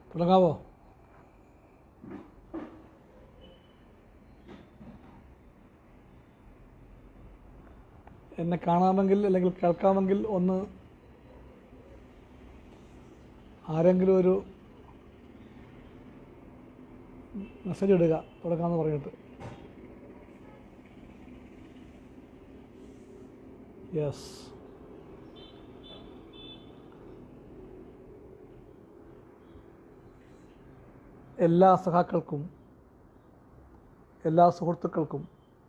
തുടങ്ങാവോ എന്നെ കാണാമെങ്കിൽ അല്ലെങ്കിൽ കേൾക്കാമെങ്കിൽ ഒന്ന് ആരെങ്കിലും ഒരു മെസ്സേജ് ഇടുക തുടങ്ങാമെന്ന് പറഞ്ഞിട്ട് യെസ് എല്ലാ സഖാക്കൾക്കും എല്ലാ സുഹൃത്തുക്കൾക്കും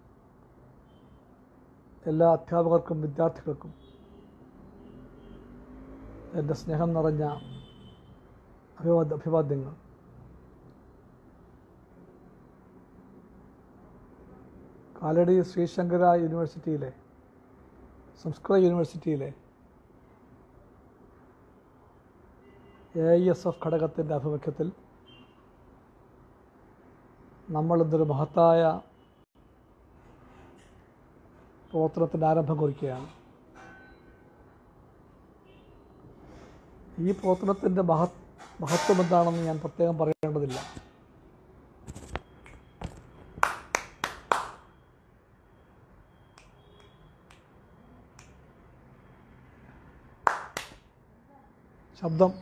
എല്ലാ അധ്യാപകർക്കും വിദ്യാർത്ഥികൾക്കും എൻ്റെ സ്നേഹം നിറഞ്ഞ അഭിവാദ അഭിവാദ്യങ്ങൾ കാലടി ശ്രീശങ്കര യൂണിവേഴ്സിറ്റിയിലെ സംസ്കൃത യൂണിവേഴ്സിറ്റിയിലെ എ ഐ എസ് എഫ് ഘടകത്തിൻ്റെ ആഭിമുഖ്യത്തിൽ നമ്മൾ ഇന്നൊരു മഹത്തായ പ്രവർത്തനത്തിൻ്റെ ആരംഭം കുറിക്കുകയാണ് ഈ പ്രവർത്തനത്തിൻ്റെ മഹത് മഹത്വം എന്താണെന്ന് ഞാൻ പ്രത്യേകം പറയേണ്ടതില്ല ശബ്ദം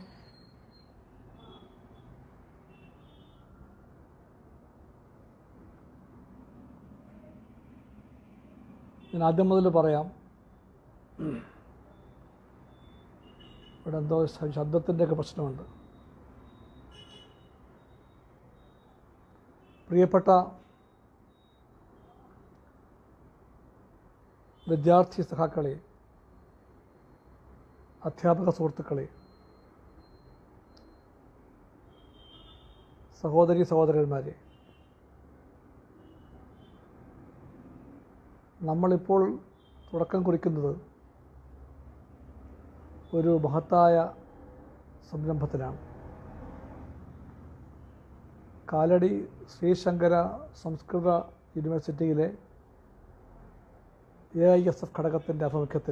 ഞാൻ ആദ്യം മുതൽ പറയാം ഇവിടെ എന്തോ ശ- ശബ്ദത്തിൻ്റെയൊക്കെ പ്രശ്നമുണ്ട് പ്രിയപ്പെട്ട വിദ്യാർത്ഥി സഖാക്കളെ അധ്യാപക സുഹൃത്തുക്കളെ സഹോദരി സഹോദരന്മാരെ നമ്മളിപ്പോൾ തുടക്കം കുറിക്കുന്നത് ഒരു മഹത്തായ സംരംഭത്തിനാണ് കാലടി ശ്രീശങ്കര സംസ്കൃത യൂണിവേഴ്സിറ്റിയിലെ എ ഐ എസ് എഫ് ഘടകത്തിൻ്റെ ആഭിമുഖ്യത്തിൽ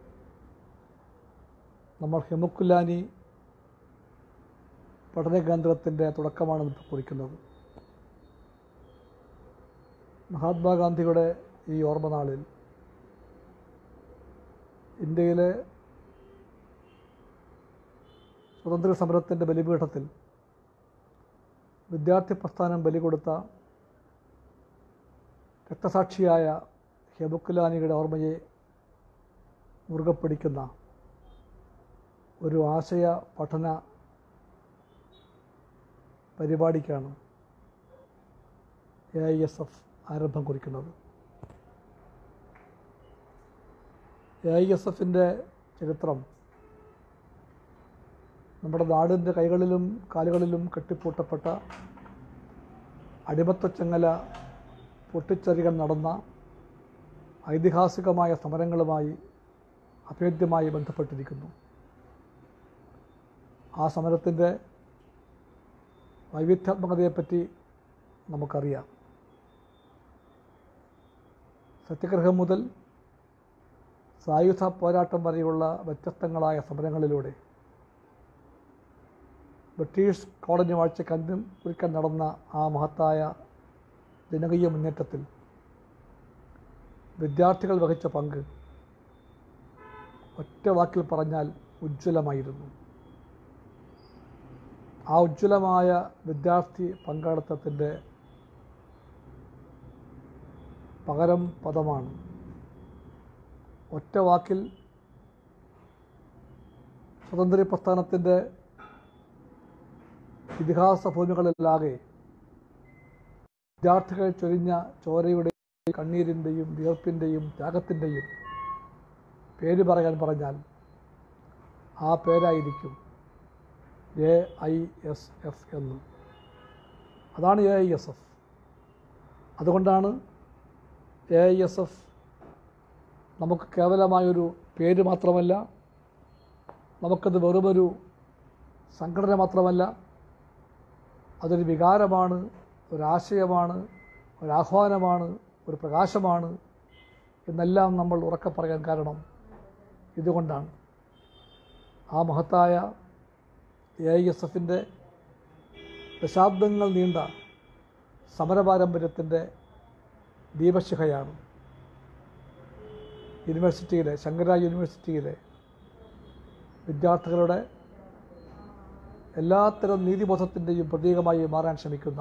നമ്മൾ ഹിമുക്കുലാനി പഠന കേന്ദ്രത്തിൻ്റെ തുടക്കമാണ് ഇപ്പോൾ കുറിക്കുന്നത് മഹാത്മാഗാന്ധിയുടെ ഈ ഓർമ്മ നാളിൽ ഇന്ത്യയിലെ സ്വാതന്ത്ര്യ സമരത്തിൻ്റെ ബലിപീഠത്തിൽ വിദ്യാർത്ഥി പ്രസ്ഥാനം ബലി കൊടുത്ത രക്തസാക്ഷിയായ ഹെബുക്കുലാനിയുടെ ഓർമ്മയെ മുറുകെ പിടിക്കുന്ന ഒരു ആശയ പഠന പരിപാടിക്കാണ് എ ഐ എസ് എഫ് ആരംഭം കുറിക്കുന്നത് എ ഐ എസ് എഫിൻ്റെ ചരിത്രം നമ്മുടെ നാടിൻ്റെ കൈകളിലും കാലുകളിലും കെട്ടിപ്പൂട്ടപ്പെട്ട അടിമത്തച്ചങ്ങല പൊട്ടിച്ചെറിയാൻ നടന്ന ഐതിഹാസികമായ സമരങ്ങളുമായി അഭേദ്യമായി ബന്ധപ്പെട്ടിരിക്കുന്നു ആ സമരത്തിൻ്റെ വൈവിധ്യാത്മകതയെപ്പറ്റി നമുക്കറിയാം സത്യഗ്രഹം മുതൽ സായുധ പോരാട്ടം വരെയുള്ള വ്യത്യസ്തങ്ങളായ സമരങ്ങളിലൂടെ ബ്രിട്ടീഷ് കോളനി വാഴ്ചയ്ക്ക് അന്ത്യം കുറിക്കാൻ നടന്ന ആ മഹത്തായ ജനകീയ മുന്നേറ്റത്തിൽ വിദ്യാർത്ഥികൾ വഹിച്ച പങ്ക് ഒറ്റ വാക്കിൽ പറഞ്ഞാൽ ഉജ്ജ്വലമായിരുന്നു ആ ഉജ്ജ്വലമായ വിദ്യാർത്ഥി പങ്കാളിത്തത്തിൻ്റെ പകരം പദമാണ് ഒറ്റ വാക്കിൽ സ്വാതന്ത്ര്യ പ്രസ്ഥാനത്തിൻ്റെ ഇതിഹാസ ഭൂമികളിലാകെ വിദ്യാർത്ഥികൾ ചൊരിഞ്ഞ ചോരയുടെയും കണ്ണീരിൻ്റെയും വിയർപ്പിൻ്റെയും ത്യാഗത്തിൻ്റെയും പേര് പറയാൻ പറഞ്ഞാൽ ആ പേരായിരിക്കും എ ഐ എസ് എഫ് എന്ന് അതാണ് എ ഐ എസ് എഫ് അതുകൊണ്ടാണ് എ ഐ എസ് എഫ് നമുക്ക് കേവലമായൊരു പേര് മാത്രമല്ല നമുക്കത് വെറുമൊരു സംഘടന മാത്രമല്ല അതൊരു വികാരമാണ് ഒരാശയമാണ് ഒരാഹ്വാനമാണ് ഒരു പ്രകാശമാണ് എന്നെല്ലാം നമ്മൾ ഉറക്കെ പറയാൻ കാരണം ഇതുകൊണ്ടാണ് ആ മഹത്തായ എ ഐ എസ് എഫിൻ്റെ ദശാബ്ദങ്ങൾ നീണ്ട സമരപാരമ്പര്യത്തിൻ്റെ ദീപശിഖയാണ് യൂണിവേഴ്സിറ്റിയിലെ ശങ്കര യൂണിവേഴ്സിറ്റിയിലെ വിദ്യാർത്ഥികളുടെ എല്ലാത്തരം നീതിബോധത്തിൻ്റെയും പ്രതീകമായി മാറാൻ ശ്രമിക്കുന്ന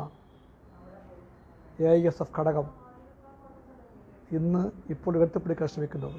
എ ഐ എസ് എഫ് ഘടകം ഇന്ന് ഇപ്പോൾ ഉയർത്തിപ്പിടിക്കാൻ ശ്രമിക്കുന്നത്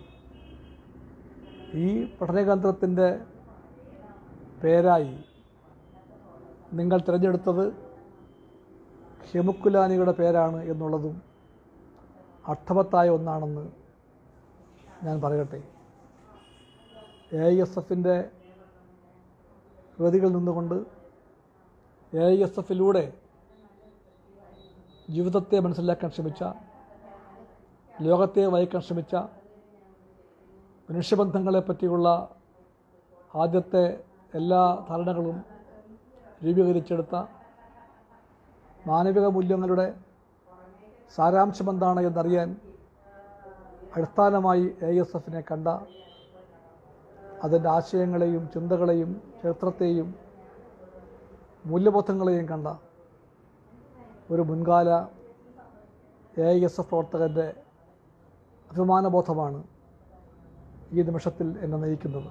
ഈ പഠനകേന്ദ്രത്തിൻ്റെ പേരായി നിങ്ങൾ തിരഞ്ഞെടുത്തത് ഹിമുക്കുലാനിയുടെ പേരാണ് എന്നുള്ളതും അർത്ഥവത്തായ ഒന്നാണെന്ന് ഞാൻ പറയട്ടെ എ ഐ എസ് എഫിൻ്റെ വേദികളിൽ നിന്നുകൊണ്ട് എ ഐ എസ് എഫിലൂടെ ജീവിതത്തെ മനസ്സിലാക്കാൻ ശ്രമിച്ച ലോകത്തെ വായിക്കാൻ ശ്രമിച്ച മനുഷ്യബന്ധങ്ങളെ പറ്റിയുള്ള ആദ്യത്തെ എല്ലാ ധാരണകളും രൂപീകരിച്ചെടുത്ത മാനവിക മൂല്യങ്ങളുടെ സാരാംശം എന്താണ് എന്നറിയാൻ അടിസ്ഥാനമായി എ എസ് എഫിനെ കണ്ട അതിൻ്റെ ആശയങ്ങളെയും ചിന്തകളെയും ചരിത്രത്തെയും മൂല്യബോധങ്ങളെയും കണ്ട ഒരു മുൻകാല എ ഐ എസ് എഫ് പ്രവർത്തകൻ്റെ അഭിമാനബോധമാണ് ഈ നിമിഷത്തിൽ എന്നെ നയിക്കുന്നത്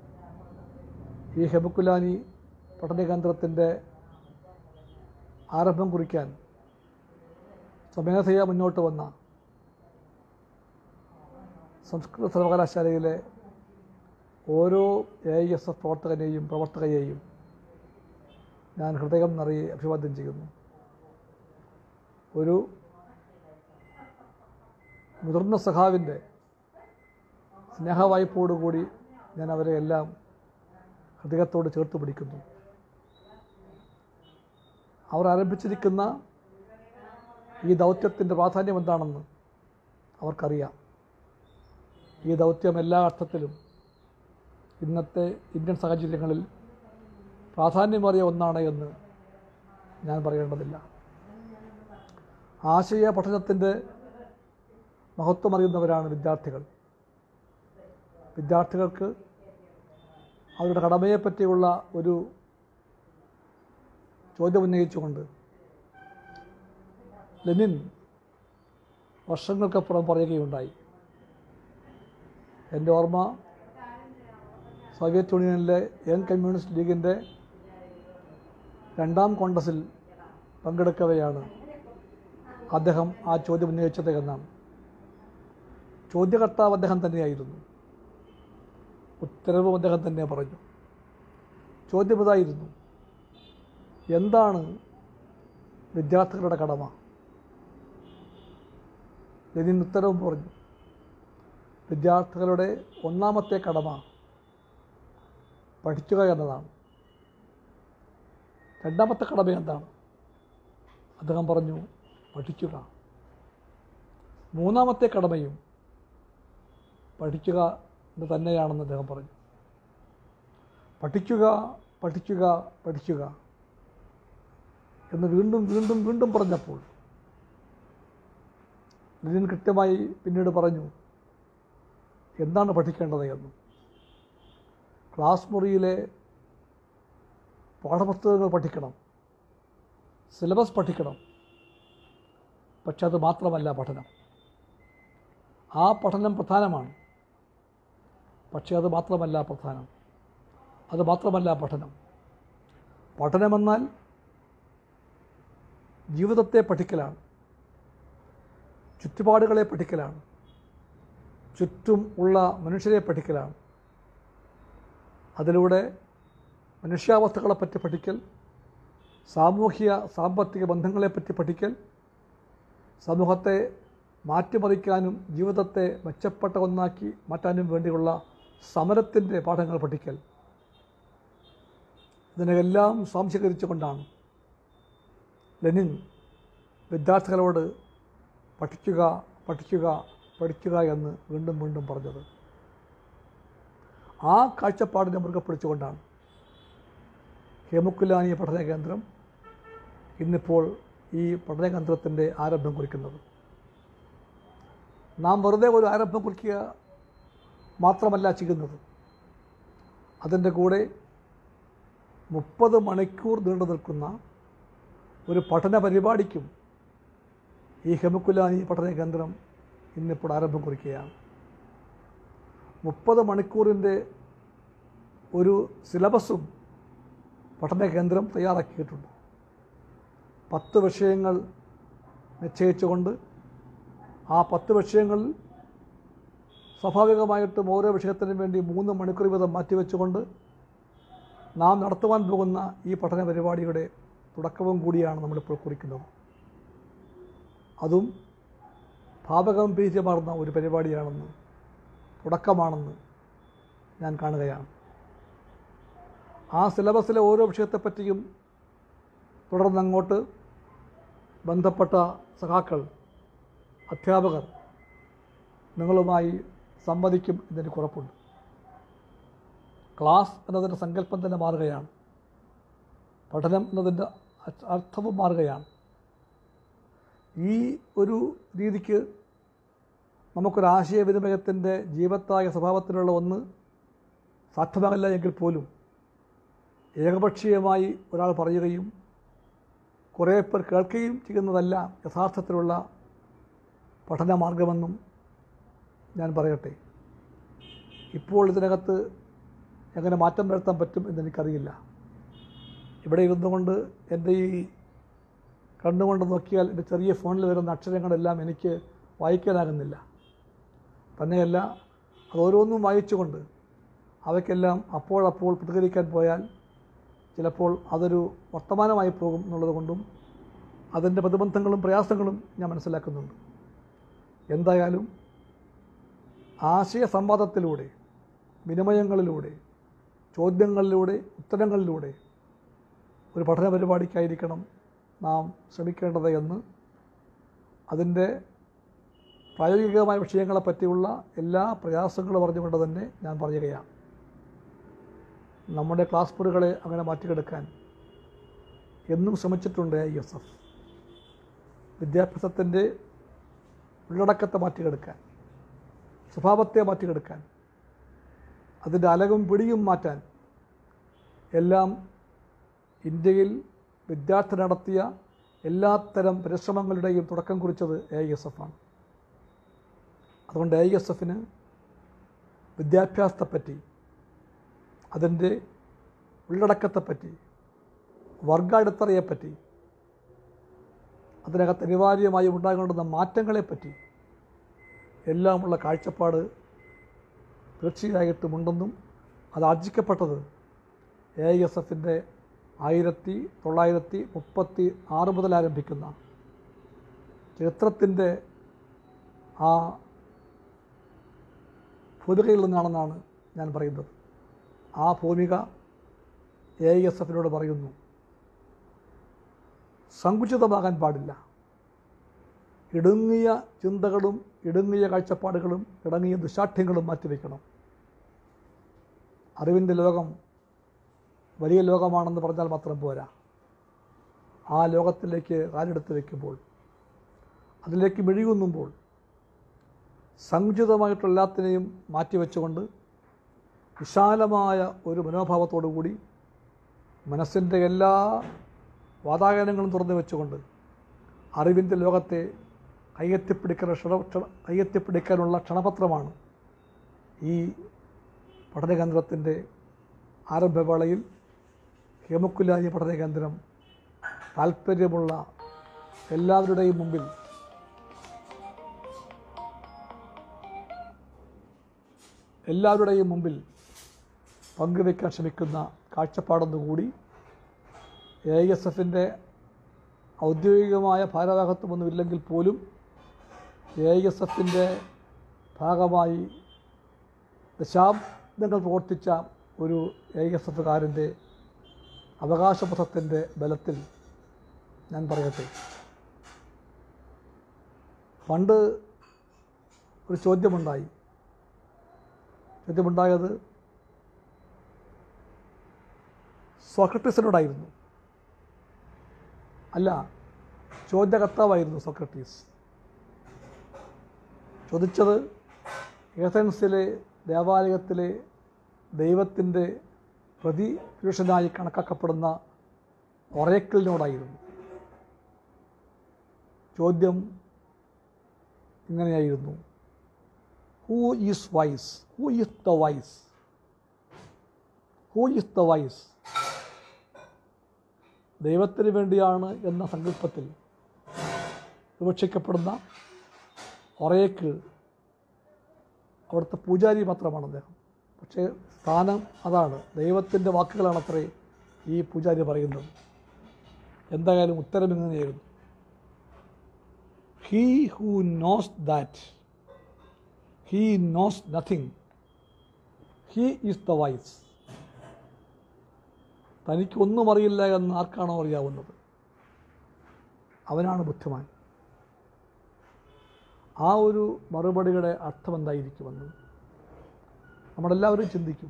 ഈ ഹെബക്കുലാനി പഠനകേന്ദ്രത്തിൻ്റെ ആരംഭം കുറിക്കാൻ സ്വമേധയ മുന്നോട്ട് വന്ന സംസ്കൃത സർവകലാശാലയിലെ ഓരോ എ ഐ എസ് എഫ് പ്രവർത്തകനെയും പ്രവർത്തകയെയും ഞാൻ ഹൃദയം നിറയെ അഭിവാദ്യം ചെയ്യുന്നു ഒരു മുതിർന്ന സഖാവിൻ്റെ സ്നേഹവായ്പോടുകൂടി ഞാൻ അവരെ എല്ലാം ഹൃദയത്തോട് ചേർത്ത് പിടിക്കുന്നു അവർ ആരംഭിച്ചിരിക്കുന്ന ഈ ദൗത്യത്തിൻ്റെ പ്രാധാന്യം എന്താണെന്ന് അവർക്കറിയാം ഈ ദൗത്യം എല്ലാ അർത്ഥത്തിലും ഇന്നത്തെ ഇന്ത്യൻ സാഹചര്യങ്ങളിൽ പ്രാധാന്യമേറിയ ഒന്നാണ് എന്ന് ഞാൻ പറയേണ്ടതില്ല ആശയ പഠനത്തിൻ്റെ മഹത്വമറിയുന്നവരാണ് വിദ്യാർത്ഥികൾ വിദ്യാർത്ഥികൾക്ക് അവരുടെ കടമയെപ്പറ്റിയുള്ള ഒരു ചോദ്യം ഉന്നയിച്ചുകൊണ്ട് ലെനിൻ വർഷങ്ങൾക്കപ്പുറം പറയുകയുണ്ടായി എൻ്റെ ഓർമ്മ സോവിയറ്റ് യൂണിയനിലെ യങ് കമ്മ്യൂണിസ്റ്റ് ലീഗിൻ്റെ രണ്ടാം കോൺഗ്രസിൽ പങ്കെടുക്കവെയാണ് അദ്ദേഹം ആ ചോദ്യം ഉന്നയിച്ചത് എന്നാണ് ചോദ്യകർത്താവ് അദ്ദേഹം തന്നെയായിരുന്നു ഉത്തരവും അദ്ദേഹം തന്നെ പറഞ്ഞു ചോദ്യം ഇതായിരുന്നു എന്താണ് വിദ്യാർത്ഥികളുടെ കടമ ലെനിൻ ഉത്തരവും പറഞ്ഞു വിദ്യാർത്ഥികളുടെ ഒന്നാമത്തെ കടമ പഠിക്കുക എന്നതാണ് രണ്ടാമത്തെ കടമ എന്താണ് അദ്ദേഹം പറഞ്ഞു പഠിക്കുക മൂന്നാമത്തെ കടമയും പഠിക്കുക എന്ന് തന്നെയാണെന്ന് അദ്ദേഹം പറഞ്ഞു പഠിക്കുക പഠിക്കുക പഠിക്കുക എന്ന് വീണ്ടും വീണ്ടും വീണ്ടും പറഞ്ഞപ്പോൾ ലെനിൻ കൃത്യമായി പിന്നീട് പറഞ്ഞു എന്താണ് പഠിക്കേണ്ടത് എന്ന് ക്ലാസ് മുറിയിലെ പാഠപുസ്തകങ്ങൾ പഠിക്കണം സിലബസ് പഠിക്കണം പക്ഷെ അത് മാത്രമല്ല പഠനം ആ പഠനം പ്രധാനമാണ് പക്ഷേ അത് മാത്രമല്ല പ്രധാനം അത് മാത്രമല്ല പഠനം പഠനമെന്നാൽ ജീവിതത്തെ പഠിക്കലാണ് ചുറ്റുപാടുകളെ പഠിക്കലാണ് ചുറ്റും ഉള്ള മനുഷ്യരെ പഠിക്കലാണ് അതിലൂടെ മനുഷ്യാവസ്ഥകളെപ്പറ്റി പഠിക്കൽ സാമൂഹിക സാമ്പത്തിക ബന്ധങ്ങളെപ്പറ്റി പഠിക്കൽ സമൂഹത്തെ മാറ്റിമറിക്കാനും ജീവിതത്തെ മെച്ചപ്പെട്ട ഒന്നാക്കി മാറ്റാനും വേണ്ടിയുള്ള സമരത്തിൻ്റെ പാഠങ്ങൾ പഠിക്കൽ ഇതിനെല്ലാം സ്വാംശീകരിച്ചുകൊണ്ടാണ് ലെനിൻ വിദ്യാർത്ഥികളോട് പഠിക്കുക പഠിക്കുക പഠിക്കുക എന്ന് വീണ്ടും വീണ്ടും പറഞ്ഞത് ആ കാഴ്ചപ്പാടിനെ മുറുകെ പിടിച്ചുകൊണ്ടാണ് ഹേമുക്കുലാനി പഠന കേന്ദ്രം ഇന്നിപ്പോൾ ഈ പഠന കേന്ദ്രത്തിൻ്റെ ആരംഭം കുറിക്കുന്നത് നാം വെറുതെ ഒരു ആരംഭം കുറിക്കുക മാത്രമല്ല ചെയ്യുന്നത് അതിൻ്റെ കൂടെ മുപ്പത് മണിക്കൂർ നീണ്ടു നിൽക്കുന്ന ഒരു പഠന പരിപാടിക്കും ഈ ഹെമുക്കുലാനി പഠന കേന്ദ്രം ഇന്നിപ്പോൾ ആരംഭം കുറിക്കുകയാണ് മുപ്പത് മണിക്കൂറിൻ്റെ ഒരു സിലബസും പഠന കേന്ദ്രം തയ്യാറാക്കിയിട്ടുണ്ട് പത്ത് വിഷയങ്ങൾ നിശ്ചയിച്ചുകൊണ്ട് ആ പത്ത് വിഷയങ്ങളിൽ സ്വാഭാവികമായിട്ടും ഓരോ വിഷയത്തിനും വേണ്ടി മൂന്ന് മണിക്കൂർ വീതം മാറ്റിവെച്ചുകൊണ്ട് നാം നടത്തുവാൻ പോകുന്ന ഈ പഠന പരിപാടിയുടെ തുടക്കവും കൂടിയാണ് നമ്മളിപ്പോൾ കുറിക്കുന്നത് അതും ഭാവഗംഭീര്യമാർന്ന ഒരു പരിപാടിയാണെന്ന് തുടക്കമാണെന്ന് ഞാൻ കാണുകയാണ് ആ സിലബസിലെ ഓരോ വിഷയത്തെപ്പറ്റിയും തുടർന്നങ്ങോട്ട് ബന്ധപ്പെട്ട സഖാക്കൾ അധ്യാപകർ നിങ്ങളുമായി സംവദിക്കും എന്നെനിക്ക് ഉറപ്പുണ്ട് ക്ലാസ് എന്നതിൻ്റെ സങ്കല്പം തന്നെ മാറുകയാണ് പഠനം എന്നതിൻ്റെ അർത്ഥ- അർത്ഥവും മാറുകയാണ് ഈ ഒരു രീതിക്ക് നമുക്കൊരു ആശയവിനിമയത്തിൻ്റെ ജീവത്തായ സ്വഭാവത്തിലുള്ള ഒന്ന് സാധ്യമാകില്ല എങ്കിൽ പോലും ഏകപക്ഷീയമായി ഒരാൾ പറയുകയും കുറേ പേർ കേൾക്കുകയും ചെയ്യുന്നതല്ല യഥാർത്ഥത്തിലുള്ള പഠനമാർഗമെന്നും ഞാൻ പറയട്ടെ ഇപ്പോൾ ഇതിനകത്ത് എങ്ങനെ മാറ്റം വരുത്താൻ പറ്റും എന്നെനിക്കറിയില്ല ഇവിടെ ഇരുന്നു കൊണ്ട് എൻ്റെ ഈ കണ്ണുകൊണ്ട് നോക്കിയാൽ എൻ്റെ ചെറിയ ഫോണിൽ വരുന്ന അക്ഷരങ്ങളെല്ലാം എനിക്ക് വായിക്കാനാകുന്നില്ല തന്നെയല്ല അത് ഓരോന്നും വായിച്ചുകൊണ്ട് അവയ്ക്കെല്ലാം അപ്പോഴപ്പോൾ പ്രതികരിക്കാൻ പോയാൽ ചിലപ്പോൾ അതൊരു വർത്തമാനമായി പോകും എന്നുള്ളത് കൊണ്ടും അതിൻ്റെ പ്രതിബന്ധങ്ങളും പ്രയാസങ്ങളും ഞാൻ മനസ്സിലാക്കുന്നുണ്ട് എന്തായാലും ആശയ സംവാദത്തിലൂടെ വിനിമയങ്ങളിലൂടെ ചോദ്യങ്ങളിലൂടെ ഉത്തരങ്ങളിലൂടെ ഒരു പഠന പരിപാടിക്കായിരിക്കണം നാം ശ്രമിക്കേണ്ടത് എന്ന് അതിൻ്റെ പ്രായോഗികമായ വിഷയങ്ങളെ പറ്റിയുള്ള എല്ലാ പ്രയാസങ്ങളും പറഞ്ഞുകൊണ്ട് തന്നെ ഞാൻ പറയുകയാണ് നമ്മുടെ ക്ലാസ് മുറികളെ അങ്ങനെ മാറ്റിയെടുക്കാൻ എന്നും ശ്രമിച്ചിട്ടുണ്ട് ഐ എസ് എഫ് വിദ്യാഭ്യാസത്തിൻ്റെ ഉള്ളടക്കത്തെ മാറ്റിയെടുക്കാൻ സ്വഭാവത്തെ മാറ്റിയെടുക്കാൻ അതിൻ്റെ അലകും പിടിയും മാറ്റാൻ എല്ലാം ഇന്ത്യയിൽ വിദ്യാർത്ഥി നടത്തിയ എല്ലാത്തരം പരിശ്രമങ്ങളുടെയും തുടക്കം കുറിച്ചത് എ ഐ എസ് എഫ് ആണ് അതുകൊണ്ട് എ ഐ എസ് എഫിന് വിദ്യാഭ്യാസത്തെപ്പറ്റി അതിൻ്റെ ഉള്ളടക്കത്തെപ്പറ്റി വർഗാടിത്തറയെപ്പറ്റി അതിനകത്ത് അനിവാര്യമായി ഉണ്ടാകേണ്ടുന്ന മാറ്റങ്ങളെപ്പറ്റി എല്ലാമുള്ള കാഴ്ചപ്പാട് തീർച്ചയായിട്ടും ഉണ്ടെന്നും അത് ആർജിക്കപ്പെട്ടത് എ ഐ എസ് എഫിൻ്റെ ആയിരത്തി തൊള്ളായിരത്തി മുപ്പത്തി ആറ് മുതൽ ആരംഭിക്കുന്ന ചരിത്രത്തിൻ്റെ ആ ഭൂമികയിൽ നിന്നാണെന്നാണ് ഞാൻ പറയുന്നത് ആ ഭൂമിക എ ഐ എസ് എഫിനോട് പറയുന്നു സങ്കുചിതമാകാൻ പാടില്ല ഇടുങ്ങിയ ചിന്തകളും ഇടുങ്ങിയ കാഴ്ചപ്പാടുകളും ഇടങ്ങിയ ദുശാഠ്യങ്ങളും മാറ്റിവെക്കണം അറിവിൻ്റെ ലോകം വലിയ ലോകമാണെന്ന് പറഞ്ഞാൽ മാത്രം പോരാ ആ ലോകത്തിലേക്ക് കാലെടുത്ത് വയ്ക്കുമ്പോൾ അതിലേക്ക് മെഴുകുന്നുമ്പോൾ സങ്കുചിതമായിട്ടുള്ള എല്ലാത്തിനെയും മാറ്റിവെച്ചുകൊണ്ട് വിശാലമായ ഒരു മനോഭാവത്തോടു കൂടി മനസ്സിൻ്റെ എല്ലാ വാതായനങ്ങളും തുറന്നു വെച്ചുകൊണ്ട് അറിവിൻ്റെ ലോകത്തെ കയ്യെത്തിപ്പിടിക്കുന്ന ക്ഷണ ക്ഷണ- കയ്യെത്തിപ്പിടിക്കാനുള്ള ക്ഷണപത്രമാണ് ഈ പഠനകേന്ദ്രത്തിൻ്റെ ആരംഭവേളയിൽ ഹേമക്കുലാനി പഠനകേന്ദ്രം താല്പര്യമുള്ള എല്ലാവരുടെയും മുമ്പിൽ എല്ലാവരുടെയും മുമ്പിൽ പങ്കുവയ്ക്കാൻ ശ്രമിക്കുന്ന കാഴ്ചപ്പാടൊന്നുകൂടി എ ഐ എസ് എഫിൻ്റെ ഔദ്യോഗികമായ ഭാരവാഹത്വമൊന്നുമില്ലെങ്കിൽ പോലും എ ഐ എസ് എഫിൻ്റെ ഭാഗമായി ദശാബ്ദങ്ങൾ പ്രവർത്തിച്ച ഒരു എ ഐ എസ് എഫുകാരൻ്റെ അവകാശപഥത്തിൻ്റെ ബലത്തിൽ ഞാൻ പറയട്ടെ പണ്ട് ഒരു ചോദ്യമുണ്ടായി ചോദ്യമുണ്ടായത് സോക്രട്ടീസിനോടായിരുന്നു അല്ല ചോദ്യകർത്താവായിരുന്നു സോക്രട്ടീസ് ചോദിച്ചത് ഏഥൻസിലെ ദേവാലയത്തിലെ ദൈവത്തിൻ്റെ പ്രതിപുരുഷനായി കണക്കാക്കപ്പെടുന്ന ഒറേക്കിളിനോടായിരുന്നു ചോദ്യം ഇങ്ങനെയായിരുന്നു who is wise who is the wise who is the wise ദൈവത്തിന് വേണ്ടിയാണ് എന്ന സങ്കല്പത്തിൽ വിവക്ഷിക്കപ്പെടുന്ന ഒറേക്കിൾ അവിടുത്തെ പൂജാരി മാത്രമാണ് അദ്ദേഹം പക്ഷേ സ്ഥാനം അതാണ് ദൈവത്തിൻ്റെ വാക്കുകളാണ് അത്രേ ഈ പൂജാരി പറയുന്നത് എന്തായാലും ഉത്തരം ഇങ്ങനെയായിരുന്നു he who knows that he knows nothing he is the wise തനിക്കൊന്നും അറിയില്ല എന്ന് ആർക്കാണോ അറിയാവുന്നത് അവനാണ് ബുദ്ധിമാൻ ആ ഒരു മറുപടിയുടെ അർത്ഥം എന്തായിരിക്കുമെന്ന് നമ്മളെല്ലാവരും ചിന്തിക്കും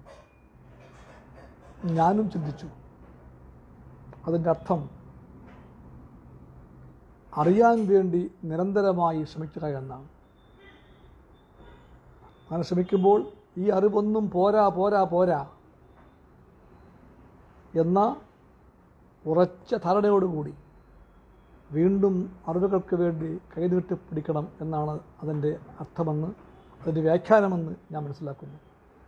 ഞാനും ചിന്തിച്ചു അതിൻ്റെ അർത്ഥം അറിയാൻ വേണ്ടി നിരന്തരമായി ശ്രമിക്കുക എന്നാണ് അങ്ങനെ ശ്രമിക്കുമ്പോൾ ഈ അറിവൊന്നും പോരാ പോരാ പോരാ എന്ന ഉറച്ച ധാരണയോടുകൂടി വീണ്ടും അറിവുകൾക്ക് വേണ്ടി കൈനീട്ടി പിടിക്കണം എന്നാണ് അതിൻ്റെ അർത്ഥമെന്ന് അതിൻ്റെ വ്യാഖ്യാനമെന്ന് ഞാൻ മനസ്സിലാക്കുന്നു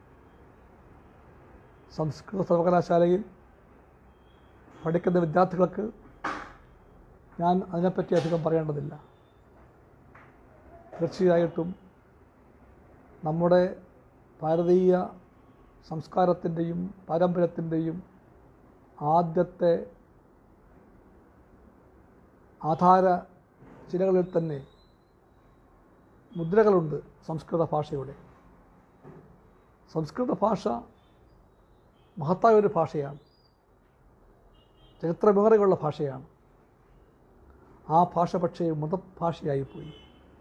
സംസ്കൃത സർവകലാശാലയിൽ പഠിക്കുന്ന വിദ്യാർത്ഥികൾക്ക് ഞാൻ അതിനെപ്പറ്റി അധികം പറയേണ്ടതില്ല തീർച്ചയായിട്ടും നമ്മുടെ ഭാരതീയ സംസ്കാരത്തിൻ്റെയും പാരമ്പര്യത്തിൻ്റെയും ആദ്യത്തെ ആധാര ചിലകളിൽ തന്നെ മുദ്രകളുണ്ട് സംസ്കൃത ഭാഷയുടെ സംസ്കൃത ഭാഷ മഹത്തായ ഒരു ഭാഷയാണ് ചരിത്രമേറെയുള്ള ഭാഷയാണ് ആ ഭാഷ പക്ഷേ മൃതഭാഷയായിപ്പോയി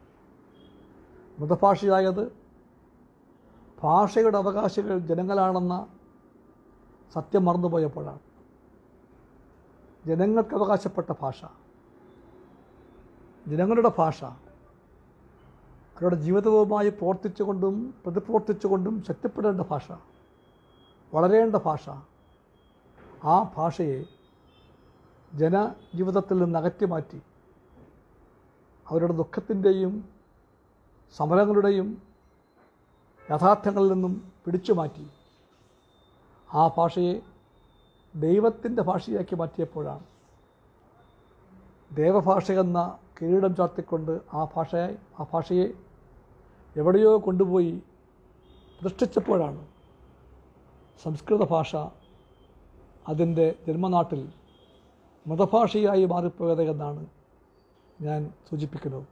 മൃതഭാഷയായത് ഭാഷയുടെ അവകാശികൾ ജനങ്ങളാണെന്ന സത്യം മറന്നുപോയപ്പോഴാണ് ജനങ്ങൾക്ക് അവകാശപ്പെട്ട ഭാഷ ജനങ്ങളുടെ ഭാഷ അവരുടെ ജീവിതവുമായി പ്രവർത്തിച്ചുകൊണ്ടും പ്രതിപ്രവർത്തിച്ചുകൊണ്ടും ശക്തിപ്പെടേണ്ട ഭാഷ വളരേണ്ട ഭാഷ ആ ഭാഷയെ ജനജീവിതത്തിൽ നിന്ന് അകറ്റി മാറ്റി അവരുടെ ദുഃഖത്തിൻ്റെയും സമരങ്ങളുടെയും യഥാർത്ഥങ്ങളിൽ നിന്നും പിടിച്ചു മാറ്റി ആ ഭാഷയെ ദൈവത്തിൻ്റെ ഭാഷയാക്കി മാറ്റിയപ്പോഴാണ് ദേവഭാഷ എന്ന കിരീടം ചാർത്തിക്കൊണ്ട് ആ ഭാഷയെ ആ ഭാഷയെ എവിടെയോ കൊണ്ടുപോയി പ്രതിഷ്ഠിച്ചപ്പോഴാണ് സംസ്കൃത ഭാഷ അതിൻ്റെ ജന്മനാട്ടിൽ മതഭാഷയായി മാറിപ്പോയത് എന്നാണ് ഞാൻ സൂചിപ്പിക്കുന്നത്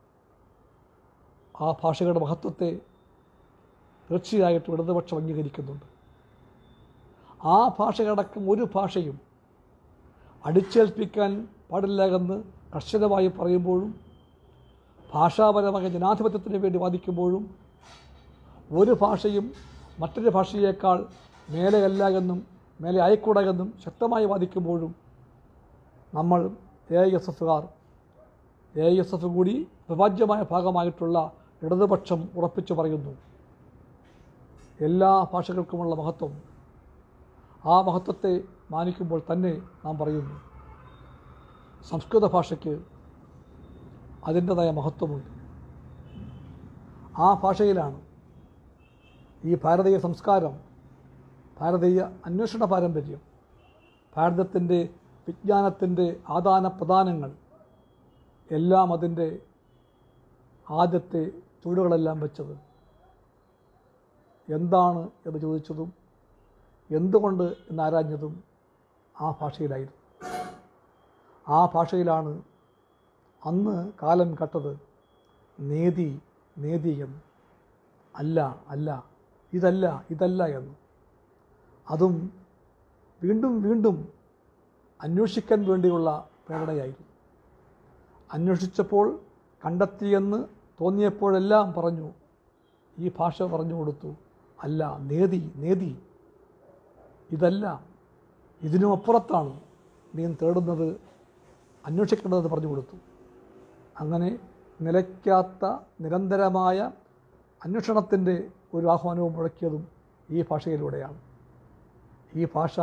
ആ ഭാഷകളുടെ മഹത്വത്തെ തീർച്ചയായിട്ടും ഇടതുപക്ഷം അംഗീകരിക്കുന്നുണ്ട് ആ ഭാഷയടക്കം ഒരു ഭാഷയും അടിച്ചേൽപ്പിക്കാൻ പാടില്ല എന്ന് കർശനമായി പറയുമ്പോഴും ഭാഷാപരമായ ജനാധിപത്യത്തിന് വേണ്ടി വാദിക്കുമ്പോഴും ഒരു ഭാഷയും മറ്റൊരു ഭാഷയേക്കാൾ മേലെയല്ല എന്നും മേലെ ആയിക്കൂടാ എന്നും ശക്തമായി വാദിക്കുമ്പോഴും നമ്മൾ എ ഐ എസ് എഫുകാർ എ ഐ എസ് എഫ് കൂടി വിഭാജ്യമായ ഭാഗമായിട്ടുള്ള ഇടതുപക്ഷം ഉറപ്പിച്ചു പറയുന്നു എല്ലാ ഭാഷകൾക്കുമുള്ള മഹത്വം ആ മഹത്വത്തെ മാനിക്കുമ്പോൾ തന്നെ നാം പറയുന്നു സംസ്കൃത ഭാഷയ്ക്ക് അതിൻ്റെതായ മഹത്വമുണ്ട് ആ ഭാഷയിലാണ് ഈ ഭാരതീയ സംസ്കാരം ഭാരതീയ അന്വേഷണ പാരമ്പര്യം ഭാരതത്തിൻ്റെ വിജ്ഞാനത്തിൻ്റെ ആദാന പ്രദാനങ്ങൾ എല്ലാം അതിൻ്റെ ആദ്യത്തെ ചുവടുകളെല്ലാം വെച്ചത് എന്താണ് എന്ന് ചോദിച്ചതും എന്തുകൊണ്ട് എന്നാരാഞ്ഞതും ആ ഭാഷയിലായിരുന്നു ആ ഭാഷയിലാണ് അന്ന് കാലം കട്ടത് നേതി നേതി എന്ന് അല്ല അല്ല ഇതല്ല ഇതല്ല എന്ന് അതും വീണ്ടും വീണ്ടും അന്വേഷിക്കാൻ വേണ്ടിയുള്ള പ്രേരണയായിരുന്നു അന്വേഷിച്ചപ്പോൾ കണ്ടെത്തിയെന്ന് തോന്നിയപ്പോഴെല്ലാം പറഞ്ഞു ഈ ഭാഷ പറഞ്ഞു കൊടുത്തു അല്ല നേതി നേതി ഇതല്ല ഇതിനും അപ്പുറത്താണ് നീ തേടുന്നത് അന്വേഷിക്കേണ്ടത് പറഞ്ഞു കൊടുത്തു അങ്ങനെ നിലയ്ക്കാത്ത നിരന്തരമായ അന്വേഷണത്തിൻ്റെ ഒരു ആഹ്വാനവും മുഴക്കിയതും ഈ ഭാഷയിലൂടെയാണ് ഈ ഭാഷ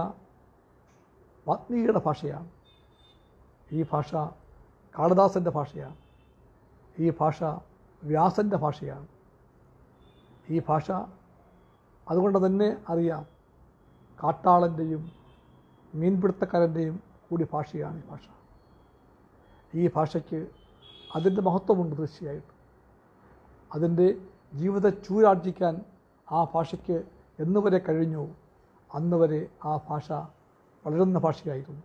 വാത്മീകിയുടെ ഭാഷയാണ് ഈ ഭാഷ കാളിദാസൻ്റെ ഭാഷയാണ് ഈ ഭാഷ വ്യാസൻ്റെ ഭാഷയാണ് ഈ ഭാഷ അതുകൊണ്ട് തന്നെ അറിയാം കാട്ടാളൻ്റെയും മീൻപിടുത്തക്കാരൻ്റെയും കൂടി ഭാഷയാണ് ഈ ഭാഷ ഈ ഭാഷയ്ക്ക് അതിൻ്റെ മഹത്വമുണ്ട് തീർച്ചയായിട്ടും അതിൻ്റെ ജീവിത ചൂരാർജിക്കാൻ ആ ഭാഷയ്ക്ക് എന്നുവരെ കഴിഞ്ഞു അന്ന് വരെ ആ ഭാഷ വളരുന്ന ഭാഷയായിരുന്നു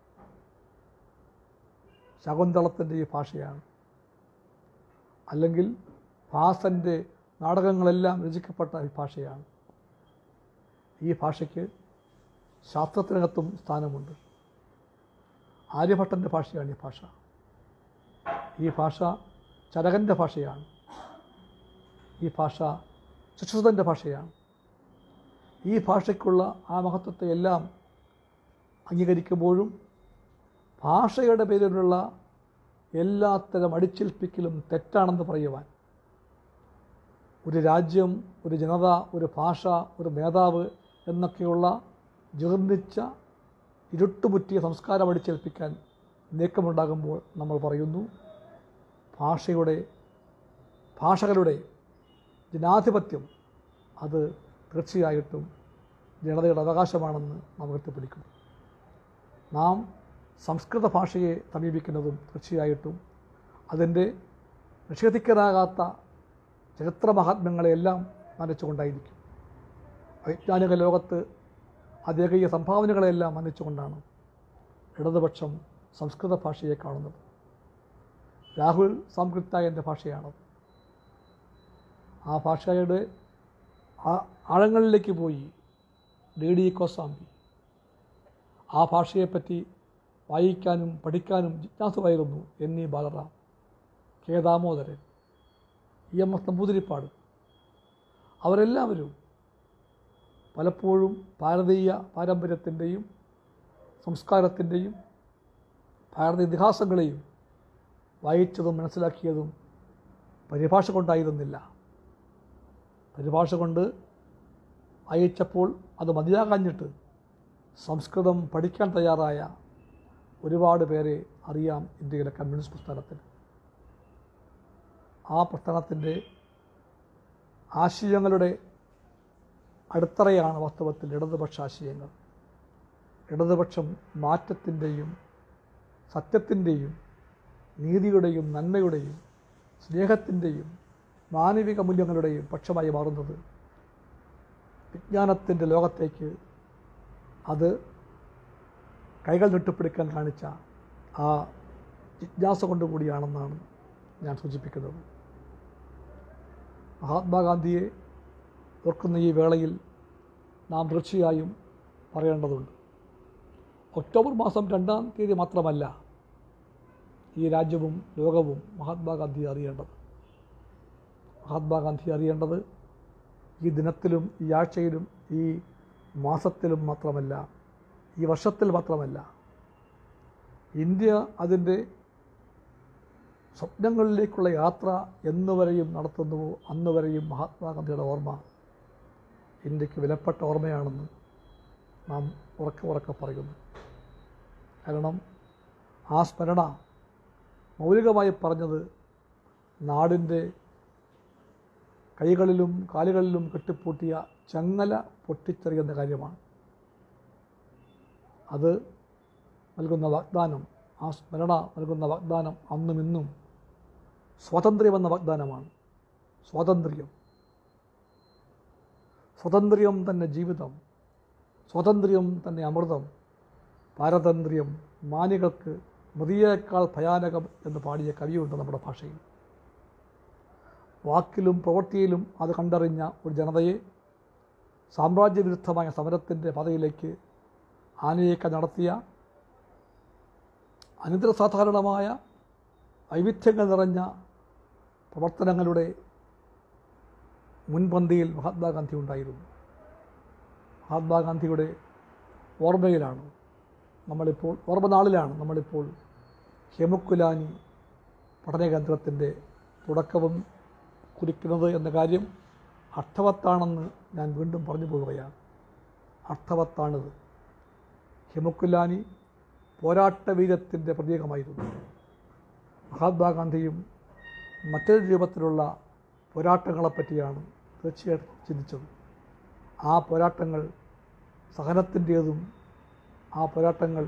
ശകുന്തളത്തിൻ്റെ ഈ ഭാഷയാണ് അല്ലെങ്കിൽ ഭാസൻ്റെ നാടകങ്ങളെല്ലാം രചിക്കപ്പെട്ട ഈ ഭാഷയാണ് ഈ ഭാഷയ്ക്ക് ശാസ്ത്രത്തിനകത്തും സ്ഥാനമുണ്ട് ആര്യഭട്ടൻ്റെ ഭാഷയാണ് ഈ ഭാഷ ഈ ഭാഷ ചരകൻ്റെ ഭാഷയാണ് ഈ ഭാഷ സുശ്രുതൻ്റെ ഭാഷയാണ് ഈ ഭാഷയ്ക്കുള്ള ആ മഹത്വത്തെ എല്ലാം അംഗീകരിക്കുമ്പോഴും ഭാഷയുടെ പേരിലുള്ള എല്ലാത്തരം അടിച്ചേൽപ്പിക്കലും തെറ്റാണെന്ന് പറയുവാൻ ഒരു രാജ്യം ഒരു ജനത ഒരു ഭാഷ ഒരു നേതാവ് എന്നൊക്കെയുള്ള ജീർണിച്ച ഇരുട്ടുമുറ്റിയ സംസ്കാരം അടിച്ചേൽപ്പിക്കാൻ നീക്കമുണ്ടാകുമ്പോൾ നമ്മൾ പറയുന്നു ഭാഷയുടെ ഭാഷകളുടെ ജനാധിപത്യം അത് തീർച്ചയായിട്ടും ജനതയുടെ അവകാശമാണെന്ന് നാം ഉയർത്തിപ്പിടിക്കുന്നു നാം സംസ്കൃത ഭാഷയെ സമീപിക്കുന്നതും തീർച്ചയായിട്ടും അതിൻ്റെ നിഷേധിക്കാനാകാത്ത ചരിത്ര മഹാത്മ്യങ്ങളെയെല്ലാം മനച്ചുകൊണ്ടായിരിക്കും വൈജ്ഞാനിക ലോകത്ത് അദ്ദേഹീയ സംഭാവനകളെല്ലാം മനച്ചുകൊണ്ടാണ് ഇടതുപക്ഷം സംസ്കൃത ഭാഷയെ കാണുന്നത് രാഹുൽ സംസ്കൃത എൻ്റെ ഭാഷയാണത് ആ ഭാഷയുടെ ആ- ആഴങ്ങളിലേക്ക് പോയി ഡി ഡി കോസാമ്പി ആ ഭാഷയെപ്പറ്റി വായിക്കാനും പഠിക്കാനും ജിജ്ഞാസുവായിരുന്നു N E Balaram K Damodaran E M S Namboodiripad അവരെല്ലാവരും പലപ്പോഴും ഭാരതീയ പാരമ്പര്യത്തിൻ്റെയും സംസ്കാരത്തിൻ്റെയും ഭാരതീയ ഇതിഹാസങ്ങളെയും വായിച്ചതും മനസ്സിലാക്കിയതും പരിഭാഷ കൊണ്ടായിരുന്നില്ല പരിഭാഷ കൊണ്ട് വായിച്ചപ്പോൾ അത് മതിയാകാഞ്ഞിട്ട് സംസ്കൃതം പഠിക്കാൻ തയ്യാറായ ഒരുപാട് പേരെ അറിയാം ഇന്ത്യയിലെ കമ്മ്യൂണിസ്റ്റ് പ്രസ്ഥാനത്തിന് ആ പ്രസ്ഥാനത്തിൻ്റെ ആശയങ്ങളുടെ അടിത്തറയാണ് വാസ്തവത്തിൽ ഇടതുപക്ഷ ആശയങ്ങൾ ഇടതുപക്ഷം മാറ്റത്തിൻ്റെയും സത്യത്തിൻ്റെയും നീതിയുടെയും നന്മയുടെയും സ്നേഹത്തിൻ്റെയും മാനവിക മൂല്യങ്ങളുടെയും പക്ഷമായി മാറുന്നത് വിജ്ഞാനത്തിൻ്റെ ലോകത്തേക്ക് അത് കൈകൾ നെട്ടിപ്പിടിക്കാൻ കാണിച്ച ആ ജിജ്ഞാസ കൊണ്ടുകൂടിയാണെന്നാണ് ഞാൻ സൂചിപ്പിക്കുന്നത് മഹാത്മാഗാന്ധിയെ ഓർക്കുന്ന ഈ വേളയിൽ നാം തീർച്ചയായും പറയേണ്ടതുണ്ട് ഒക്ടോബർ മാസം രണ്ടാം തീയതി മാത്രമല്ല ഈ രാജ്യവും ലോകവും മഹാത്മാഗാന്ധി അറിയേണ്ടത് മഹാത്മാഗാന്ധി അറിയേണ്ടത് ഈ ദിനത്തിലും ഈ ആഴ്ചയിലും ഈ മാസത്തിലും മാത്രമല്ല ഈ വർഷത്തിൽ മാത്രമല്ല ഇന്ത്യ അതിൻ്റെ സ്വപ്നങ്ങളിലേക്കുള്ള യാത്ര എന്നുവരെയും നടത്തുന്നുവോ അന്നുവരെയും മഹാത്മാഗാന്ധിയുടെ ഓർമ്മ ഇന്ത്യക്ക് വിലപ്പെട്ട ഓർമ്മയാണെന്ന് നാം ഉറക്കെ ഉറക്കെ പറയുന്നു കാരണം ആ സ്മരണ മൗലികമായി പറഞ്ഞത് നാടിൻ്റെ കൈകളിലും കാലുകളിലും കെട്ടിപ്പൂട്ടിയ ചങ്ങല പൊട്ടിച്ചെറിയുന്ന കാര്യമാണ് അത് നൽകുന്ന വാഗ്ദാനം ആ സ്മരണ നൽകുന്ന വാഗ്ദാനം അന്നും ഇന്നും സ്വാതന്ത്ര്യമെന്ന വാഗ്ദാനമാണ് സ്വാതന്ത്ര്യം സ്വാതന്ത്ര്യം തന്നെ ജീവിതം സ്വാതന്ത്ര്യം തന്നെ അമൃതം പാരതന്ത്ര്യം മാനികൾക്ക് മൃതിയേക്കാൾ ഭയാനകം എന്ന് പാടിയ കവിയുണ്ട് നമ്മുടെ ഭാഷയിൽ വാക്കിലും പ്രവൃത്തിയിലും അത് കണ്ടറിഞ്ഞ ഒരു ജനതയെ സാമ്രാജ്യവിരുദ്ധമായ സമരത്തിൻ്റെ പാതയിലേക്ക് ആനയേക്ക നടത്തിയ അനിതരസാധാരണമായ വൈവിധ്യങ്ങൾ നിറഞ്ഞ പ്രവർത്തനങ്ങളുടെ മുൻപന്തിയിൽ മഹാത്മാഗാന്ധി ഉണ്ടായിരുന്നു മഹാത്മാഗാന്ധിയുടെ ഓർമ്മയിലാണ് നമ്മളിപ്പോൾ ഓർമ്മനാളിലാണ് നമ്മളിപ്പോൾ ഹെമുക്കുലാനി പഠനകേന്ദ്രത്തിൻ്റെ തുടക്കവും കുറിക്കുന്നത് എന്ന കാര്യം അർത്ഥവത്താണെന്ന് ഞാൻ വീണ്ടും പറഞ്ഞു പോവുകയാണ് അർത്ഥവത്താണിത് ഹിമുക്കുലാനി പോരാട്ട വീരത്തിൻ്റെ പ്രതീകമായിരുന്നു മഹാത്മാഗാന്ധിയും മറ്റൊരു രൂപത്തിലുള്ള പോരാട്ടങ്ങളെപ്പറ്റിയാണ് തീർച്ചയായിട്ടും ചിന്തിച്ചത് ആ പോരാട്ടങ്ങൾ സഹനത്തിൻ്റേതും ആ പോരാട്ടങ്ങൾ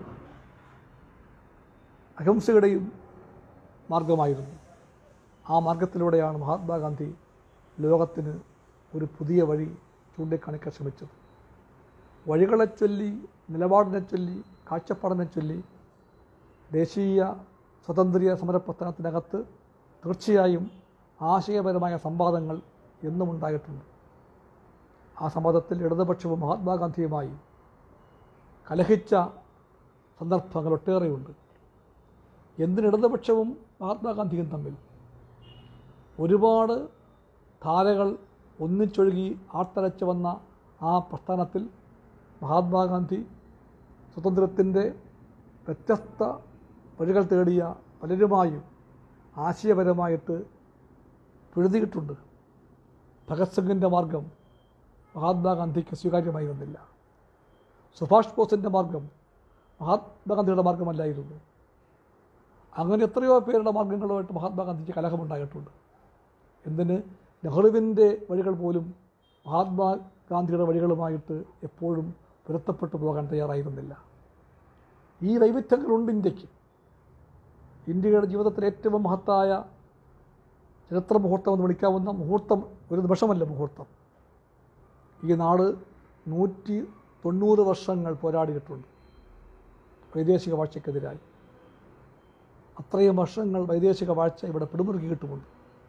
അഹിംസയുടെയും മാർഗമായിരുന്നു ആ മാർഗത്തിലൂടെയാണ് മഹാത്മാഗാന്ധി ലോകത്തിന് ഒരു പുതിയ വഴി ചൂണ്ടിക്കാണിക്കാൻ ശ്രമിച്ചത് വഴികളെ ചൊല്ലി നിലപാടിനെ ചൊല്ലി കാഴ്ചപ്പാടിനെ ചൊല്ലി ദേശീയ സ്വതന്ത്ര്യ സമരപ്രസ്ഥാനത്തിനകത്ത് തീർച്ചയായും ആശയപരമായ സംവാദങ്ങൾ എന്നും ഉണ്ടായിട്ടുണ്ട് ആ സംവാദത്തിൽ ഇടതുപക്ഷവും മഹാത്മാഗാന്ധിയുമായി കലഹിച്ച സന്ദർഭങ്ങൾ ഒട്ടേറെയുണ്ട് എന്തിന് ഇടതുപക്ഷവും മഹാത്മാഗാന്ധിയും തമ്മിൽ ഒരുപാട് ധാരകൾ ഒന്നിച്ചൊഴുകി ആർത്തലച്ച് വന്ന ആ പ്രസ്ഥാനത്തിൽ മഹാത്മാഗാന്ധി സ്വതന്ത്രത്തിൻ്റെ വ്യത്യസ്ത വഴികൾ തേടിയ പലരുമായും ആശയപരമായിട്ട് പൊരുതിയിട്ടുണ്ട് ഭഗത് സിംഗിൻ്റെ മാർഗം മഹാത്മാഗാന്ധിക്ക് സ്വീകാര്യമായിരുന്നില്ല സുഭാഷ് ബോസിൻ്റെ മാർഗം മഹാത്മാഗാന്ധിയുടെ മാർഗമല്ലായിരുന്നു അങ്ങനെ എത്രയോ പേരുടെ മാർഗങ്ങളുമായിട്ട് മഹാത്മാഗാന്ധിക്ക് കലഹമുണ്ടായിട്ടുണ്ട് എന്തിന് നെഹ്റുവിൻ്റെ വഴികൾ പോലും മഹാത്മാഗാന്ധിയുടെ വഴികളുമായിട്ട് എപ്പോഴും പൊരുത്തപ്പെട്ടു പോകാൻ തയ്യാറായിരുന്നില്ല ഈ വൈവിധ്യങ്ങളുണ്ട് ഇന്ത്യക്ക് ഇന്ത്യയുടെ ജീവിതത്തിലെ ഏറ്റവും മഹത്തായ ചരിത്ര മുഹൂർത്തം എന്ന് വിളിക്കാവുന്ന മുഹൂർത്തം ഒരു നിമിഷമല്ല മുഹൂർത്തം ഈ നാട് നൂറ്റി തൊണ്ണൂറ് വർഷങ്ങൾ പോരാടിയിട്ടുണ്ട് വൈദേശിക വാഴ്ചയ്ക്കെതിരായി അത്രയും വർഷങ്ങൾ വൈദേശിക വാഴ്ച ഇവിടെ പിടിമുറുക്കിയിട്ടുമുണ്ട്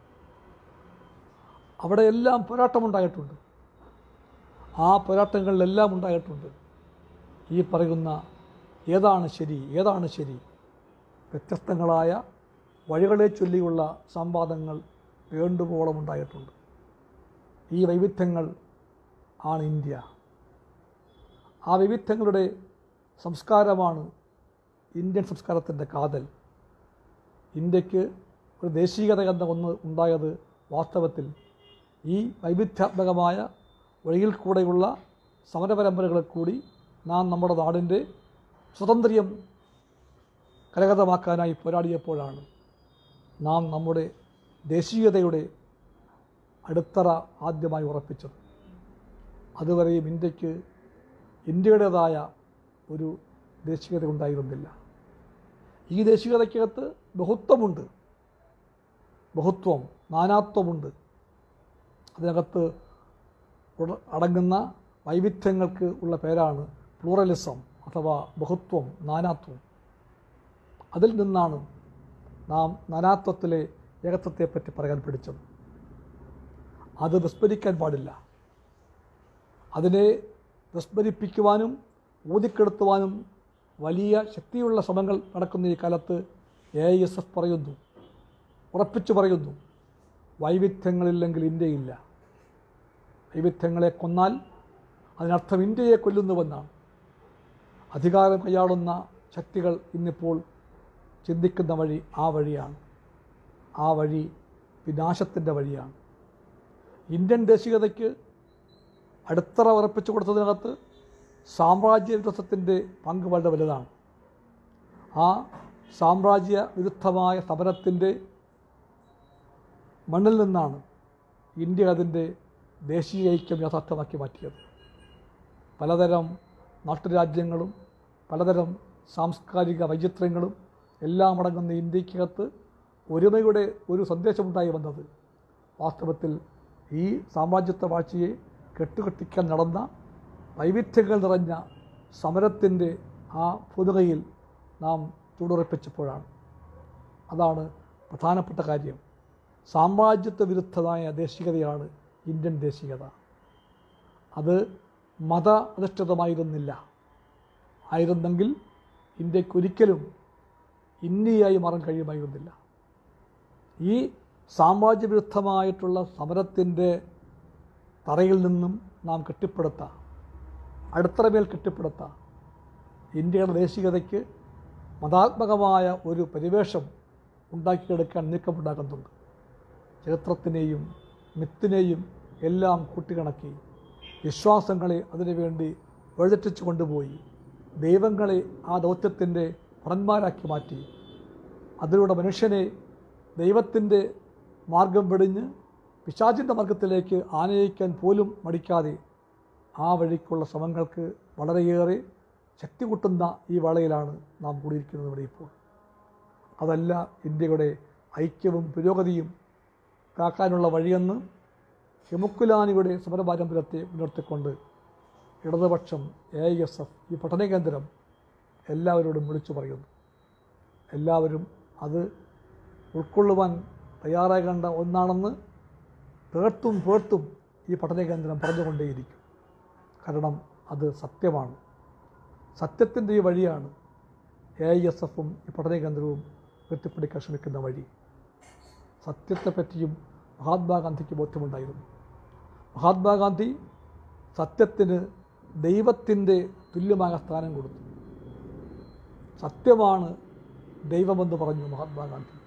അവിടെയെല്ലാം പോരാട്ടമുണ്ടായിട്ടുണ്ട് ആ പോരാട്ടങ്ങളിലെല്ലാം ഉണ്ടായിട്ടുണ്ട് ഈ പറയുന്ന ഏതാണ് ശരി ഏതാണ് ശരി വ്യത്യസ്തങ്ങളായ വഴികളെ ചൊല്ലിയുള്ള സംവാദങ്ങൾ വേണ്ടുവോളം ഉണ്ടായിട്ടുണ്ട് ഈ വൈവിധ്യങ്ങൾ ആണ് ഇന്ത്യ ആ വൈവിധ്യങ്ങളുടെ സംസ്കാരമാണ് ഇന്ത്യൻ സംസ്കാരത്തിൻ്റെ കാതൽ ഇന്ത്യക്ക് ഒരു ദേശീയത എന്ന ഒന്ന് ഉണ്ടായത് വാസ്തവത്തിൽ ഈ വൈവിധ്യാത്മകമായ വഴിയിൽ കൂടെയുള്ള സമരപരമ്പരകളിൽ കൂടി നാം നമ്മുടെ നാടിൻ്റെ സ്വാതന്ത്ര്യം കരഗതമാക്കാനായി പോരാടിയപ്പോഴാണ് നാം നമ്മുടെ ദേശീയതയുടെ അടിത്തറ ആദ്യമായി ഉറപ്പിച്ചത് അതുവരെയും ഇന്ത്യക്ക് ഇന്ത്യയുടേതായ ഒരു ദേശീയത ഉണ്ടായിരുന്നില്ല ഈ ദേശീയതയ്ക്കകത്ത് ബഹുത്വമുണ്ട് ബഹുത്വം നാനാത്വമുണ്ട് അതിനകത്ത് ഉട- അടങ്ങുന്ന വൈവിധ്യങ്ങൾക്ക് ഉള്ള പേരാണ് പ്ലൂറലിസം അഥവാ ബഹുത്വം നാനാത്വം അതിൽ നിന്നാണ് നാം നാനാത്വത്തിലെ ഏകത്വത്തെപ്പറ്റി പറയാൻ പഠിച്ചത് അത് വിസ്മരിക്കാൻ പാടില്ല അതിനെ വിസ്മരിപ്പിക്കുവാനും ഊതിക്കെടുത്തുവാനും വലിയ ശക്തിയുള്ള ശ്രമങ്ങൾ നടക്കുന്ന ഈ കാലത്ത് എ എസ് എഫ് പറയുന്നു ഉറപ്പിച്ചു പറയുന്നു വൈവിധ്യങ്ങളില്ലെങ്കിൽ ഇന്ത്യയില്ല വൈവിധ്യങ്ങളെ കൊന്നാൽ അതിനർത്ഥം ഇന്ത്യയെ കൊല്ലുന്നുവെന്നാണ് അധികാരം കൈയാളുന്ന ശക്തികൾ ഇന്നിപ്പോൾ ചിന്തിക്കുന്ന വഴി ആ വഴിയാണ് ആ വഴി വിനാശത്തിൻ്റെ വഴിയാണ് ഇന്ത്യൻ ദേശീയതയ്ക്ക് അടിത്തറ ഉറപ്പിച്ചു കൊടുത്തതിനകത്ത് സാമ്രാജ്യ വിരുദ്ധത്തിൻ്റെ പങ്ക് വളരെ വലുതാണ് ആ സാമ്രാജ്യ വിരുദ്ധമായ സമരത്തിൻ്റെ മണ്ണിൽ നിന്നാണ് ഇന്ത്യ അതിൻ്റെ ദേശീയ ഐക്യം യാഥാർത്ഥ്യമാക്കി മാറ്റിയത് പലതരം നാട്ടുരാജ്യങ്ങളും പലതരം സാംസ്കാരിക വൈചിത്ര്യങ്ങളും എല്ലാം അടങ്ങുന്ന ഇന്ത്യക്കകത്ത് ഒരുമയുടെ ഒരു സന്ദേശമുണ്ടായി വന്നത് വാസ്തവത്തിൽ ഈ സാമ്രാജ്യത്വ വാഴ്ചയെ കെട്ടുകെട്ടിക്കാൻ നടന്ന വൈവിധ്യങ്ങൾ നിറഞ്ഞ സമരത്തിൻ്റെ ആ പുതുകയിൽ നാം ചൂടുറപ്പിച്ചപ്പോഴാണ് അതാണ് പ്രധാനപ്പെട്ട കാര്യം സാമ്രാജ്യത്വ വിരുദ്ധമായ ദേശീയതയാണ് ഇന്ത്യൻ ദേശീയത അത് മത അധിഷ്ഠിതമായിരുന്നില്ല ആയിരുന്നെങ്കിൽ ഇന്ത്യക്കൊരിക്കലും ഇന്ത്യയായി മാറാൻ കഴിയുമായിരുന്നില്ല ഈ സാമ്രാജ്യ വിരുദ്ധമായിട്ടുള്ള സമരത്തിൻ്റെ തറയിൽ നിന്നും നാം കെട്ടിപ്പടുത്ത അടിത്തറമേൽ കെട്ടിപ്പടുത്ത ഇന്ത്യയുടെ ദേശീയതയ്ക്ക് മതാത്മകമായ ഒരു പരിവേഷം ഉണ്ടാക്കിയെടുക്കാൻ നീക്കമുണ്ടാക്കുന്നുണ്ട് ചരിത്രത്തിനെയും മിത്തിനെയും എല്ലാം കൂട്ടിക്കണക്കി വിശ്വാസങ്ങളെ അതിനുവേണ്ടി വഴിതെറ്റിച്ചു കൊണ്ടുപോയി ദൈവങ്ങളെ ആ ദൗത്യത്തിൻ്റെ ഭടന്മാരാക്കി മാറ്റി അതിലൂടെ മനുഷ്യനെ ദൈവത്തിൻ്റെ മാർഗം വെടിഞ്ഞ് പിശാചിൻ്റെ മാർഗത്തിലേക്ക് ആനയിക്കാൻ പോലും മടിക്കാതെ ആ വഴിക്കുള്ള ശ്രമങ്ങൾക്ക് വളരെയേറെ ശക്തി കൂട്ടുന്ന ഈ വേളയിലാണ് നാം കൂടിയിരിക്കുന്നത് ഇവിടെ ഇപ്പോൾ അതല്ല ഇന്ത്യയുടെ ഐക്യവും പുരോഗതിയും കാക്കാനുള്ള വഴിയെന്ന് ഹിമുക്കുലാനിയുടെ സമരപാരമ്പര്യത്തെ മുൻനിർത്തിക്കൊണ്ട് ഇടതുപക്ഷം എ ഐ എസ് എഫ് ഈ പഠന കേന്ദ്രം എല്ലാവരോടും വിളിച്ചു പറയുന്നു എല്ലാവരും അത് ഉൾക്കൊള്ളുവാൻ തയ്യാറാകേണ്ട ഒന്നാണെന്ന് പേർത്തും പേർത്തും ഈ പഠന കേന്ദ്രം പറഞ്ഞുകൊണ്ടേയിരിക്കും കാരണം അത് സത്യമാണ് സത്യത്തിൻ്റെ ഈ വഴിയാണ് എ ഐ എസ് എഫും ഈ പഠന കേന്ദ്രവും ഉയർത്തിപ്പിടിക്കാൻ ശ്രമിക്കുന്ന വഴി സത്യത്തെപ്പറ്റിയും മഹാത്മാഗാന്ധിക്ക് ബോധ്യമുണ്ടായിരുന്നു മഹാത്മാഗാന്ധി സത്യത്തിന് ദൈവത്തിൻ്റെ തുല്യമായ സ്ഥാനം കൊടുത്തു സത്യമാണ് ദൈവമെന്ന് പറഞ്ഞു മഹാത്മാഗാന്ധി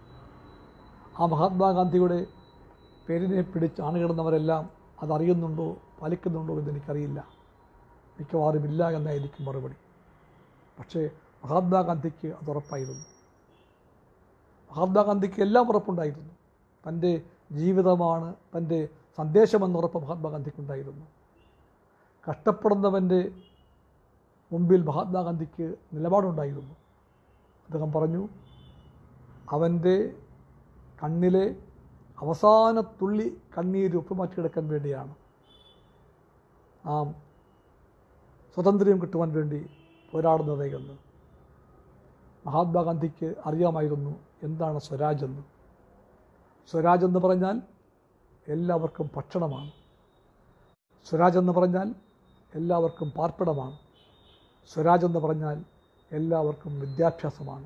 ആ മഹാത്മാഗാന്ധിയുടെ പേരിനെ പിടിച്ച് അണുകിടുന്നവരെല്ലാം അതറിയുന്നുണ്ടോ പാലിക്കുന്നുണ്ടോ എന്ന് എനിക്കറിയില്ല മിക്കവാറും ഇല്ല എന്നായിരിക്കും മറുപടി പക്ഷേ മഹാത്മാഗാന്ധിക്ക് അത് ഉറപ്പായിരുന്നു മഹാത്മാഗാന്ധിക്ക് എല്ലാം ഉറപ്പുണ്ടായിരുന്നു തൻ്റെ ജീവിതമാണ് തൻ്റെ സന്ദേശമെന്ന് ഉറപ്പ് മഹാത്മാഗാന്ധിക്കുണ്ടായിരുന്നു കഷ്ടപ്പെടുന്നവൻ്റെ മുമ്പിൽ മഹാത്മാഗാന്ധിക്ക് നിലപാടുണ്ടായിരുന്നു അദ്ദേഹം പറഞ്ഞു അവൻ്റെ കണ്ണിലെ അവസാന തുള്ളി കണ്ണീര് ഉപ്പുമാറ്റിയെടുക്കാൻ വേണ്ടിയാണ് നാം സ്വാതന്ത്ര്യം കിട്ടുവാൻ വേണ്ടി പോരാടുന്നത് എന്ന് മഹാത്മാഗാന്ധിക്ക് അറിയാമായിരുന്നു എന്താണ് സ്വരാജ് എന്ന് സ്വരാജ് എന്ന് പറഞ്ഞാൽ എല്ലാവർക്കും ഭക്ഷണമാണ് സ്വരാജ് എന്ന് പറഞ്ഞാൽ എല്ലാവർക്കും പാർപ്പിടമാണ് സ്വരാജ് എന്ന് പറഞ്ഞാൽ എല്ലാവർക്കും വിദ്യാഭ്യാസമാണ്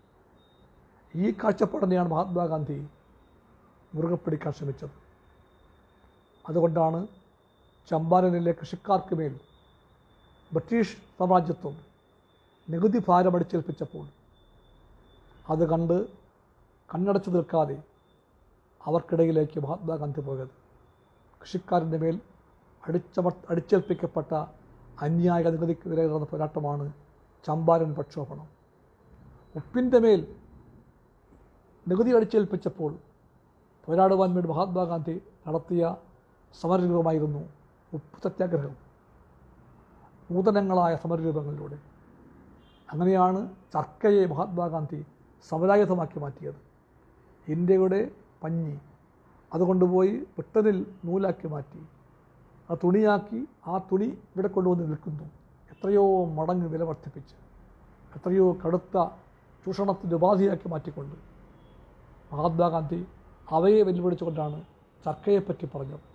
ഈ കാഴ്ചപ്പാടിനെയാണ് മഹാത്മാഗാന്ധി മുറുകെ പിടിക്കാൻ ശ്രമിച്ചത് അതുകൊണ്ടാണ് ചമ്പാരനിലെ കൃഷിക്കാർക്ക് മേൽ ബ്രിട്ടീഷ് സാമ്രാജ്യത്വം നികുതി ഭാരം അടിച്ചേൽപ്പിച്ചപ്പോൾ അത് കണ്ട് കണ്ണടച്ചു നിൽക്കാതെ അവർക്കിടയിലേക്ക് മഹാത്മാഗാന്ധി പോയത് കൃഷിക്കാരൻ്റെ മേൽ അടിച്ചമർ അടിച്ചേൽപ്പിക്കപ്പെട്ട അന്യായ നികുതിക്കെതിരെ നടന്ന പോരാട്ടമാണ് ചമ്പാരൻ പ്രക്ഷോഭണം ഉപ്പിൻ്റെ മേൽ നികുതി അടിച്ചേൽപ്പിച്ചപ്പോൾ പോരാടുവാൻ വേണ്ടി മഹാത്മാഗാന്ധി നടത്തിയ സമരരൂപമായിരുന്നു ഉപ്പ് സത്യാഗ്രഹം നൂതനങ്ങളായ സമരരൂപങ്ങളിലൂടെ അങ്ങനെയാണ് ചർക്കയെ മഹാത്മാഗാന്ധി സമരായുധമാക്കി മാറ്റിയത് ഇന്ത്യയുടെ പഞ്ഞി അതുകൊണ്ടുപോയി ബ്രിട്ടനിൽ നൂലാക്കി മാറ്റി ആ തുണിയാക്കി ആ തുണി ഇവിടെ കൊണ്ടുവന്ന് വിൽക്കുന്നു എത്രയോ മടങ്ങ് വില വർദ്ധിപ്പിച്ച് എത്രയോ കടുത്ത ചൂഷണത്തിൻ്റെ ഉപാധിയാക്കി മാറ്റിക്കൊണ്ട് മഹാത്മാഗാന്ധി അവയെ വെല്ലുവിളിച്ചുകൊണ്ടാണ് ചർക്കയെപ്പറ്റി പറഞ്ഞത്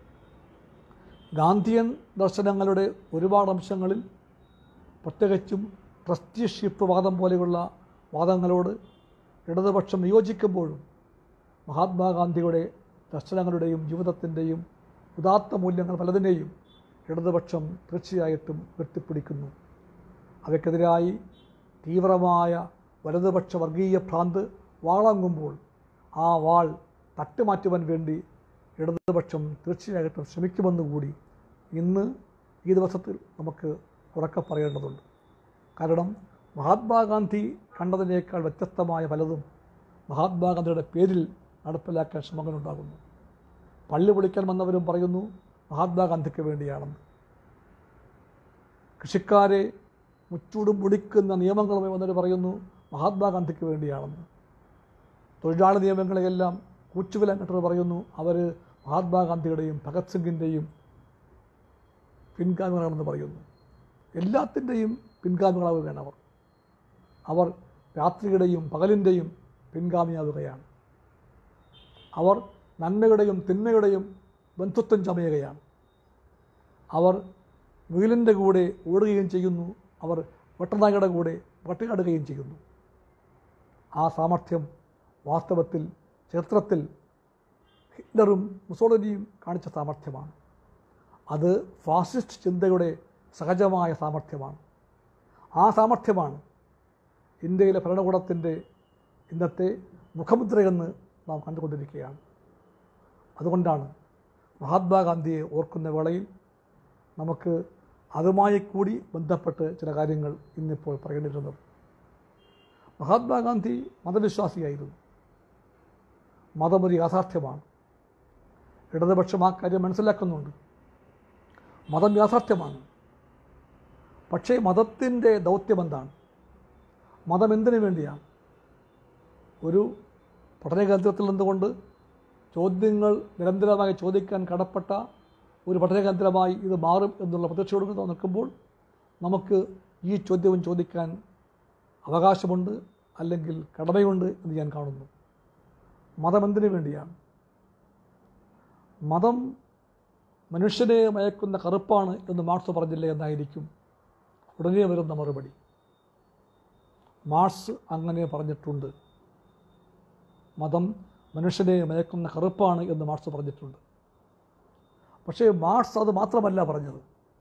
ഗാന്ധിയൻ ദർശനങ്ങളുടെ ഒരുപാട് അംശങ്ങളിൽ പ്രത്യേകിച്ചും ട്രസ്റ്റിഷിപ്പ് വാദം പോലെയുള്ള വാദങ്ങളോട് ഇടതുപക്ഷം നിയോജിക്കുമ്പോഴും മഹാത്മാഗാന്ധിയുടെ ദർശനങ്ങളുടെയും ജീവിതത്തിൻ്റെയും ഉദാത്ത മൂല്യങ്ങൾ പലതിനെയും ഇടതുപക്ഷം തീർച്ചയായിട്ടും ഉയർത്തിപ്പിടിക്കുന്നു അവയ്ക്കെതിരായി തീവ്രമായ വലതുപക്ഷ വർഗീയ ഭ്രാന്ത് വാളാങ്ങുമ്പോൾ ആ വാൾ തട്ടുമാറ്റുവാൻ വേണ്ടി ഇടതുപക്ഷം തീർച്ചയായിട്ടും ശ്രമിക്കുമെന്ന് കൂടി ഇന്ന് ഈ ദിവസത്തിൽ നമുക്ക് ഉറക്കെ പറയേണ്ടതുണ്ട് കാരണം മഹാത്മാഗാന്ധി കണ്ടതിനേക്കാൾ വ്യത്യസ്തമായ പലതും മഹാത്മാഗാന്ധിയുടെ പേരിൽ നടപ്പിലാക്കാൻ ശ്രമങ്ങളുണ്ടാകുന്നു പള്ളി പൊളിക്കാൻ വന്നവരും പറയുന്നു മഹാത്മാഗാന്ധിക്ക് വേണ്ടിയാണെന്ന് കൃഷിക്കാരെ മുച്ചൂടും പൊടിക്കുന്ന നിയമങ്ങളുമായി വന്നവർ പറയുന്നു മഹാത്മാഗാന്ധിക്ക് വേണ്ടിയാണെന്ന് തൊഴിലാളി നിയമങ്ങളെയെല്ലാം കൂച്ചുവിലാൻ കെട്ടവർ പറയുന്നു അവർ മഹാത്മാഗാന്ധിയുടെയും ഭഗത് സിംഗിൻ്റെയും പിൻഗാമികളാണെന്ന് പറയുന്നു എല്ലാത്തിൻ്റെയും പിൻഗാമികളാവുകയാണ് അവർ അവർ രാത്രിയുടെയും പകലിൻ്റെയും പിൻഗാമിയാവുകയാണ് അവർ നന്മയുടെയും തിന്മയുടെയും ബന്ധുത്വം ചമയുകയാണ് അവർ മുയലിൻ്റെ കൂടെ ഓടുകയും ചെയ്യുന്നു അവർ വെട്ടനായയുടെ കൂടെ വേട്ടയാടുകയും ചെയ്യുന്നു ആ സാമർഥ്യം വാസ്തവത്തിൽ ചരിത്രത്തിൽ ഹിറ്റ്ലറും മുസോളിനിയും കാണിച്ച സാമർഥ്യമാണ് അത് ഫാസിസ്റ്റ് ചിന്തയുടെ സഹജമായ സാമർഥ്യമാണ് ആ സാമർഥ്യമാണ് ഇന്ത്യയിലെ ഭരണകൂടത്തിൻ്റെ ഇന്നത്തെ മുഖമുദ്രയെന്ന് നാം കണ്ടുകൊണ്ടിരിക്കുകയാണ് അതുകൊണ്ടാണ് മഹാത്മാഗാന്ധിയെ ഓർക്കുന്ന വേളയിൽ നമുക്ക് അതുമായി കൂടി ബന്ധപ്പെട്ട് ചില കാര്യങ്ങൾ ഇന്നിപ്പോൾ പറയേണ്ടിയിരുന്നത് മഹാത്മാഗാന്ധി മതവിശ്വാസിയായിരുന്നു മതം ഒരു യാഥാർത്ഥ്യമാണ് ഇടതുപക്ഷം ആ കാര്യം മനസ്സിലാക്കുന്നുണ്ട് മതം യാഥാർത്ഥ്യമാണ് പക്ഷേ മതത്തിൻ്റെ ദൗത്യം എന്താണ് മതം എന്തിനു വേണ്ടിയാണ് ഒരു പഠനകേന്ദ്രത്തിൽ നിന്നുകൊണ്ട് ചോദ്യങ്ങൾ നിരന്തരമായി ചോദിക്കാൻ കടപ്പെട്ട ഒരു പഠനകേന്ദ്രമായി ഇത് മാറും എന്നുള്ള പ്രതീക്ഷയോട് നിൽക്കുമ്പോൾ നമുക്ക് ഈ ചോദ്യവും ചോദിക്കാൻ അവകാശമുണ്ട് അല്ലെങ്കിൽ കടമയുണ്ട് എന്ന് ഞാൻ കാണുന്നു മതം എന്തിനു വേണ്ടിയാണ് മതം മനുഷ്യനെ മയക്കുന്ന കറുപ്പാണ് എന്ന് മാർക്സ് പറഞ്ഞില്ല എന്നായിരിക്കും ഉടനെ വരുന്ന മറുപടി മാർക്സ് അങ്ങനെ പറഞ്ഞിട്ടുണ്ട് മതം മനുഷ്യനെ മയക്കുന്ന കറുപ്പാണ് എന്ന് മാർക്സ് പറഞ്ഞിട്ടുണ്ട് പക്ഷേ മാർക്സ് അത് മാത്രമല്ല പറഞ്ഞത്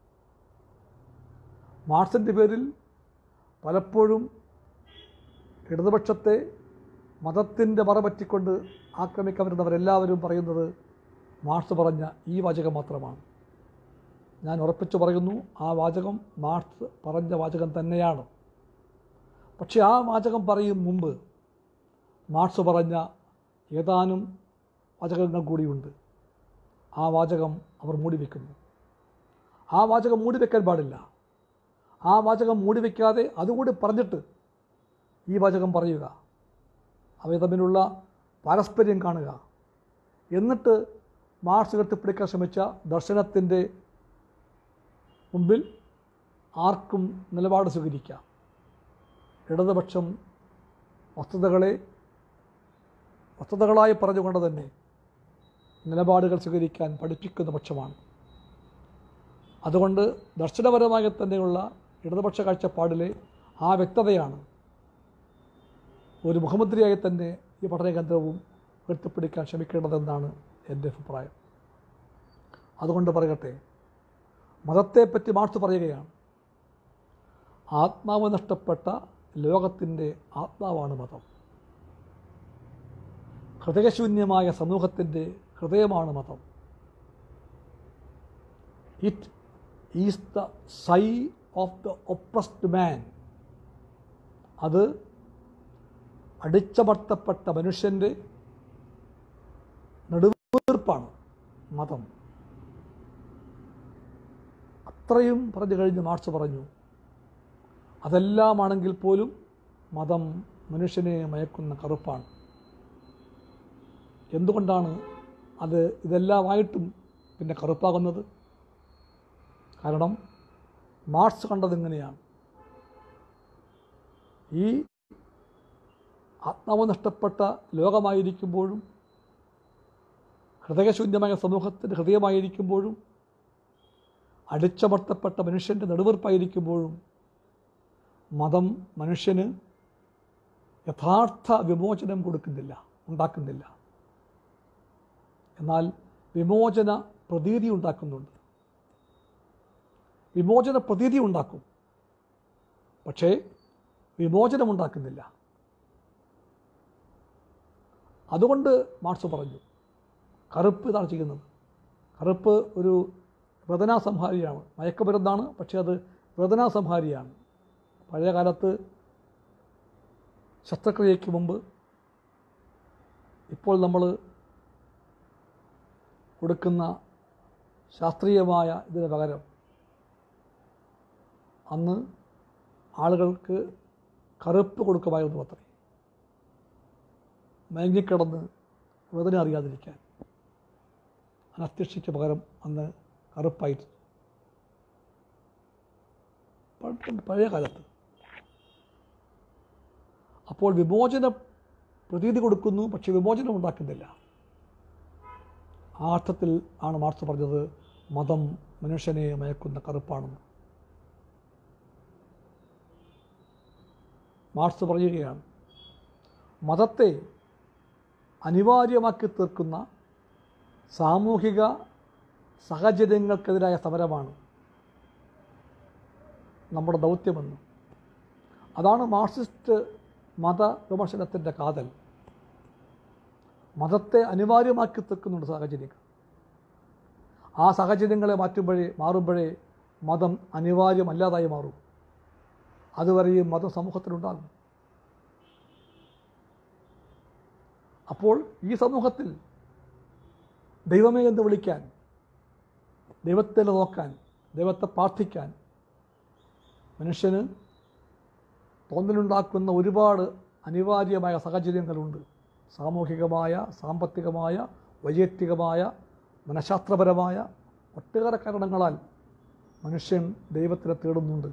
മാർക്സിൻ്റെ പേരിൽ പലപ്പോഴും ഇടതുപക്ഷത്തെ മതത്തിൻ്റെ മറപറ്റിക്കൊണ്ട് ആക്രമിക്കാൻ വരുന്നവരെല്ലാവരും പറയുന്നത് മാർക്സ് പറഞ്ഞ ഈ വാചകം മാത്രമാണ് ഞാൻ ഉറപ്പിച്ചു പറയുന്നു ആ വാചകം മാർക്സ് പറഞ്ഞ വാചകം തന്നെയാണ് പക്ഷേ ആ വാചകം പറയും മുമ്പ് മാർക്സ് പറഞ്ഞ ഏതാനും വാചകങ്ങൾ കൂടിയുണ്ട് ആ വാചകം അവർ മൂടി വയ്ക്കുന്നു ആ വാചകം മൂടി വയ്ക്കാൻ പാടില്ല ആ വാചകം മൂടി വയ്ക്കാതെ അതുകൂടി പറഞ്ഞിട്ട് ഈ വാചകം പറയുക അവ തമ്മിലുള്ള പാരസ്പര്യം കാണുക എന്നിട്ട് മാർക്സ് കെട്ടിപ്പിടിക്കാൻ ശ്രമിച്ച ദർശനത്തിൻ്റെ മുമ്പിൽ ആർക്കും നിലപാട് സ്വീകരിക്കാം ഇടതുപക്ഷം വസ്തുതകളെ വസ്തുതകളായി പറഞ്ഞുകൊണ്ട് തന്നെ നിലപാടുകൾ സ്വീകരിക്കാൻ പഠിപ്പിക്കുന്ന പക്ഷമാണ് അതുകൊണ്ട് ദർശനപരമായി തന്നെയുള്ള ഇടതുപക്ഷ കാഴ്ചപ്പാടിലെ ആ വ്യക്തതയാണ് ഒരു മുഖമുദ്രയായി തന്നെ ഈ പഠനകേന്ദ്രവും ഉയർത്തിപ്പിടിക്കാൻ ശ്രമിക്കേണ്ടതെന്നാണ് എൻ്റെ അഭിപ്രായം അതുകൊണ്ട് പറയട്ടെ മതത്തെപ്പറ്റി മാർച്ച് പറയുകയാണ് ആത്മാവ് നഷ്ടപ്പെട്ട ലോകത്തിൻ്റെ ആത്മാവാണ് മതം ഹൃദയശൂന്യമായ സമൂഹത്തിൻ്റെ ഹൃദയമാണ് മതം it is the sigh of the oppressed man അത് അടിച്ചമർത്തപ്പെട്ട മനുഷ്യൻ്റെ നെടുവീർപ്പാണ് മതം അത്രയും പറഞ്ഞു കഴിഞ്ഞ് മാർച്ച് പറഞ്ഞു അതെല്ലാമാണെങ്കിൽ പോലും മതം മനുഷ്യനെ മയക്കുന്ന കറുപ്പാണ് എന്തുകൊണ്ടാണ് അത് ഇതെല്ലാമായിട്ടും പിന്നെ കറുപ്പാകുന്നത് കാരണം മാർക്സ് കണ്ടത് ഇങ്ങനെയാണ് ഈ ആത്മാവ് നഷ്ടപ്പെട്ട ലോകമായിരിക്കുമ്പോഴും ഹൃദയശൂന്യമായ സമൂഹത്തിൻ്റെ ഹൃദയമായിരിക്കുമ്പോഴും അടിച്ചമർത്തപ്പെട്ട മനുഷ്യൻ്റെ നെടുവീർപ്പായിരിക്കുമ്പോഴും മതം മനുഷ്യന് യഥാർത്ഥ വിമോചനം കൊടുക്കുന്നില്ല ഉണ്ടാക്കുന്നില്ല എന്നാൽ വിമോചന പ്രതീതി ഉണ്ടാക്കുന്നുണ്ട് വിമോചന പ്രതീതി ഉണ്ടാക്കും പക്ഷേ വിമോചനം ഉണ്ടാക്കുന്നില്ല അതുകൊണ്ട് മാർക്സ് പറഞ്ഞു കറുപ്പ് ഇതാണ് ചെയ്യുന്നത് കറുപ്പ് ഒരു വേദനാസംഹാരിയാണ് മയക്കമരുന്നാണ് പക്ഷേ അത് വേദനാസംഹാരിയാണ് പഴയ കാലത്ത് ശസ്ത്രക്രിയയ്ക്ക് മുമ്പ് ഇപ്പോൾ നമ്മൾ കൊടുക്കുന്ന ശാസ്ത്രീയമായ ഇതിന് പകരം അന്ന് ആളുകൾക്ക് കറുപ്പ് കൊടുക്കുമായിരുന്നു അത്രേ മയങ്ങിക്കിടന്ന് വേദന അറിയാതിരിക്കാൻ അനസ്തീക്ഷയ്ക്ക് പകരം അന്ന് കറുപ്പായിരുന്നു പണ്ട് പഴയ കാലത്ത് അപ്പോൾ വിമോചന പ്രതീതി കൊടുക്കുന്നു പക്ഷെ വിമോചനം ഉണ്ടാക്കുന്നില്ല ആ അർത്ഥത്തിൽ ആണ് മാർക്സ് പറഞ്ഞത് മതം മനുഷ്യനെ മയക്കുന്ന കറുപ്പാണെന്ന് മാർക്സ് പറയുകയാണ് മതത്തെ അനിവാര്യമാക്കി തീർക്കുന്ന സാമൂഹിക സാഹചര്യങ്ങൾക്കെതിരായ സമരമാണ് നമ്മുടെ ദൗത്യമെന്ന് അതാണ് മാർക്സിസ്റ്റ് മത വിമർശനത്തിൻ്റെ കാതൽ മതത്തെ അനിവാര്യമാക്കി തീർക്കുന്നുണ്ട് സാഹചര്യങ്ങൾ ആ സാഹചര്യങ്ങളെ മാറ്റുമ്പോഴേ മാറുമ്പോഴേ മതം അനിവാര്യമല്ലാതായി മാറും അതുവരെയും മതം സമൂഹത്തിലുണ്ടാകും അപ്പോൾ ഈ സമൂഹത്തിൽ ദൈവമേ എന്ന് വിളിക്കാൻ ദൈവത്തെ നോക്കാൻ ദൈവത്തെ പ്രാർത്ഥിക്കാൻ മനുഷ്യന് തോന്നലുണ്ടാക്കുന്ന ഒരുപാട് അനിവാര്യമായ സാഹചര്യങ്ങളുണ്ട് സാമൂഹികമായ സാമ്പത്തികമായ വൈയക്തികമായ മനഃശാസ്ത്രപരമായ ഒട്ടേറെ കാരണങ്ങളാൽ മനുഷ്യൻ ദൈവത്തിനെ തേടുന്നുണ്ട്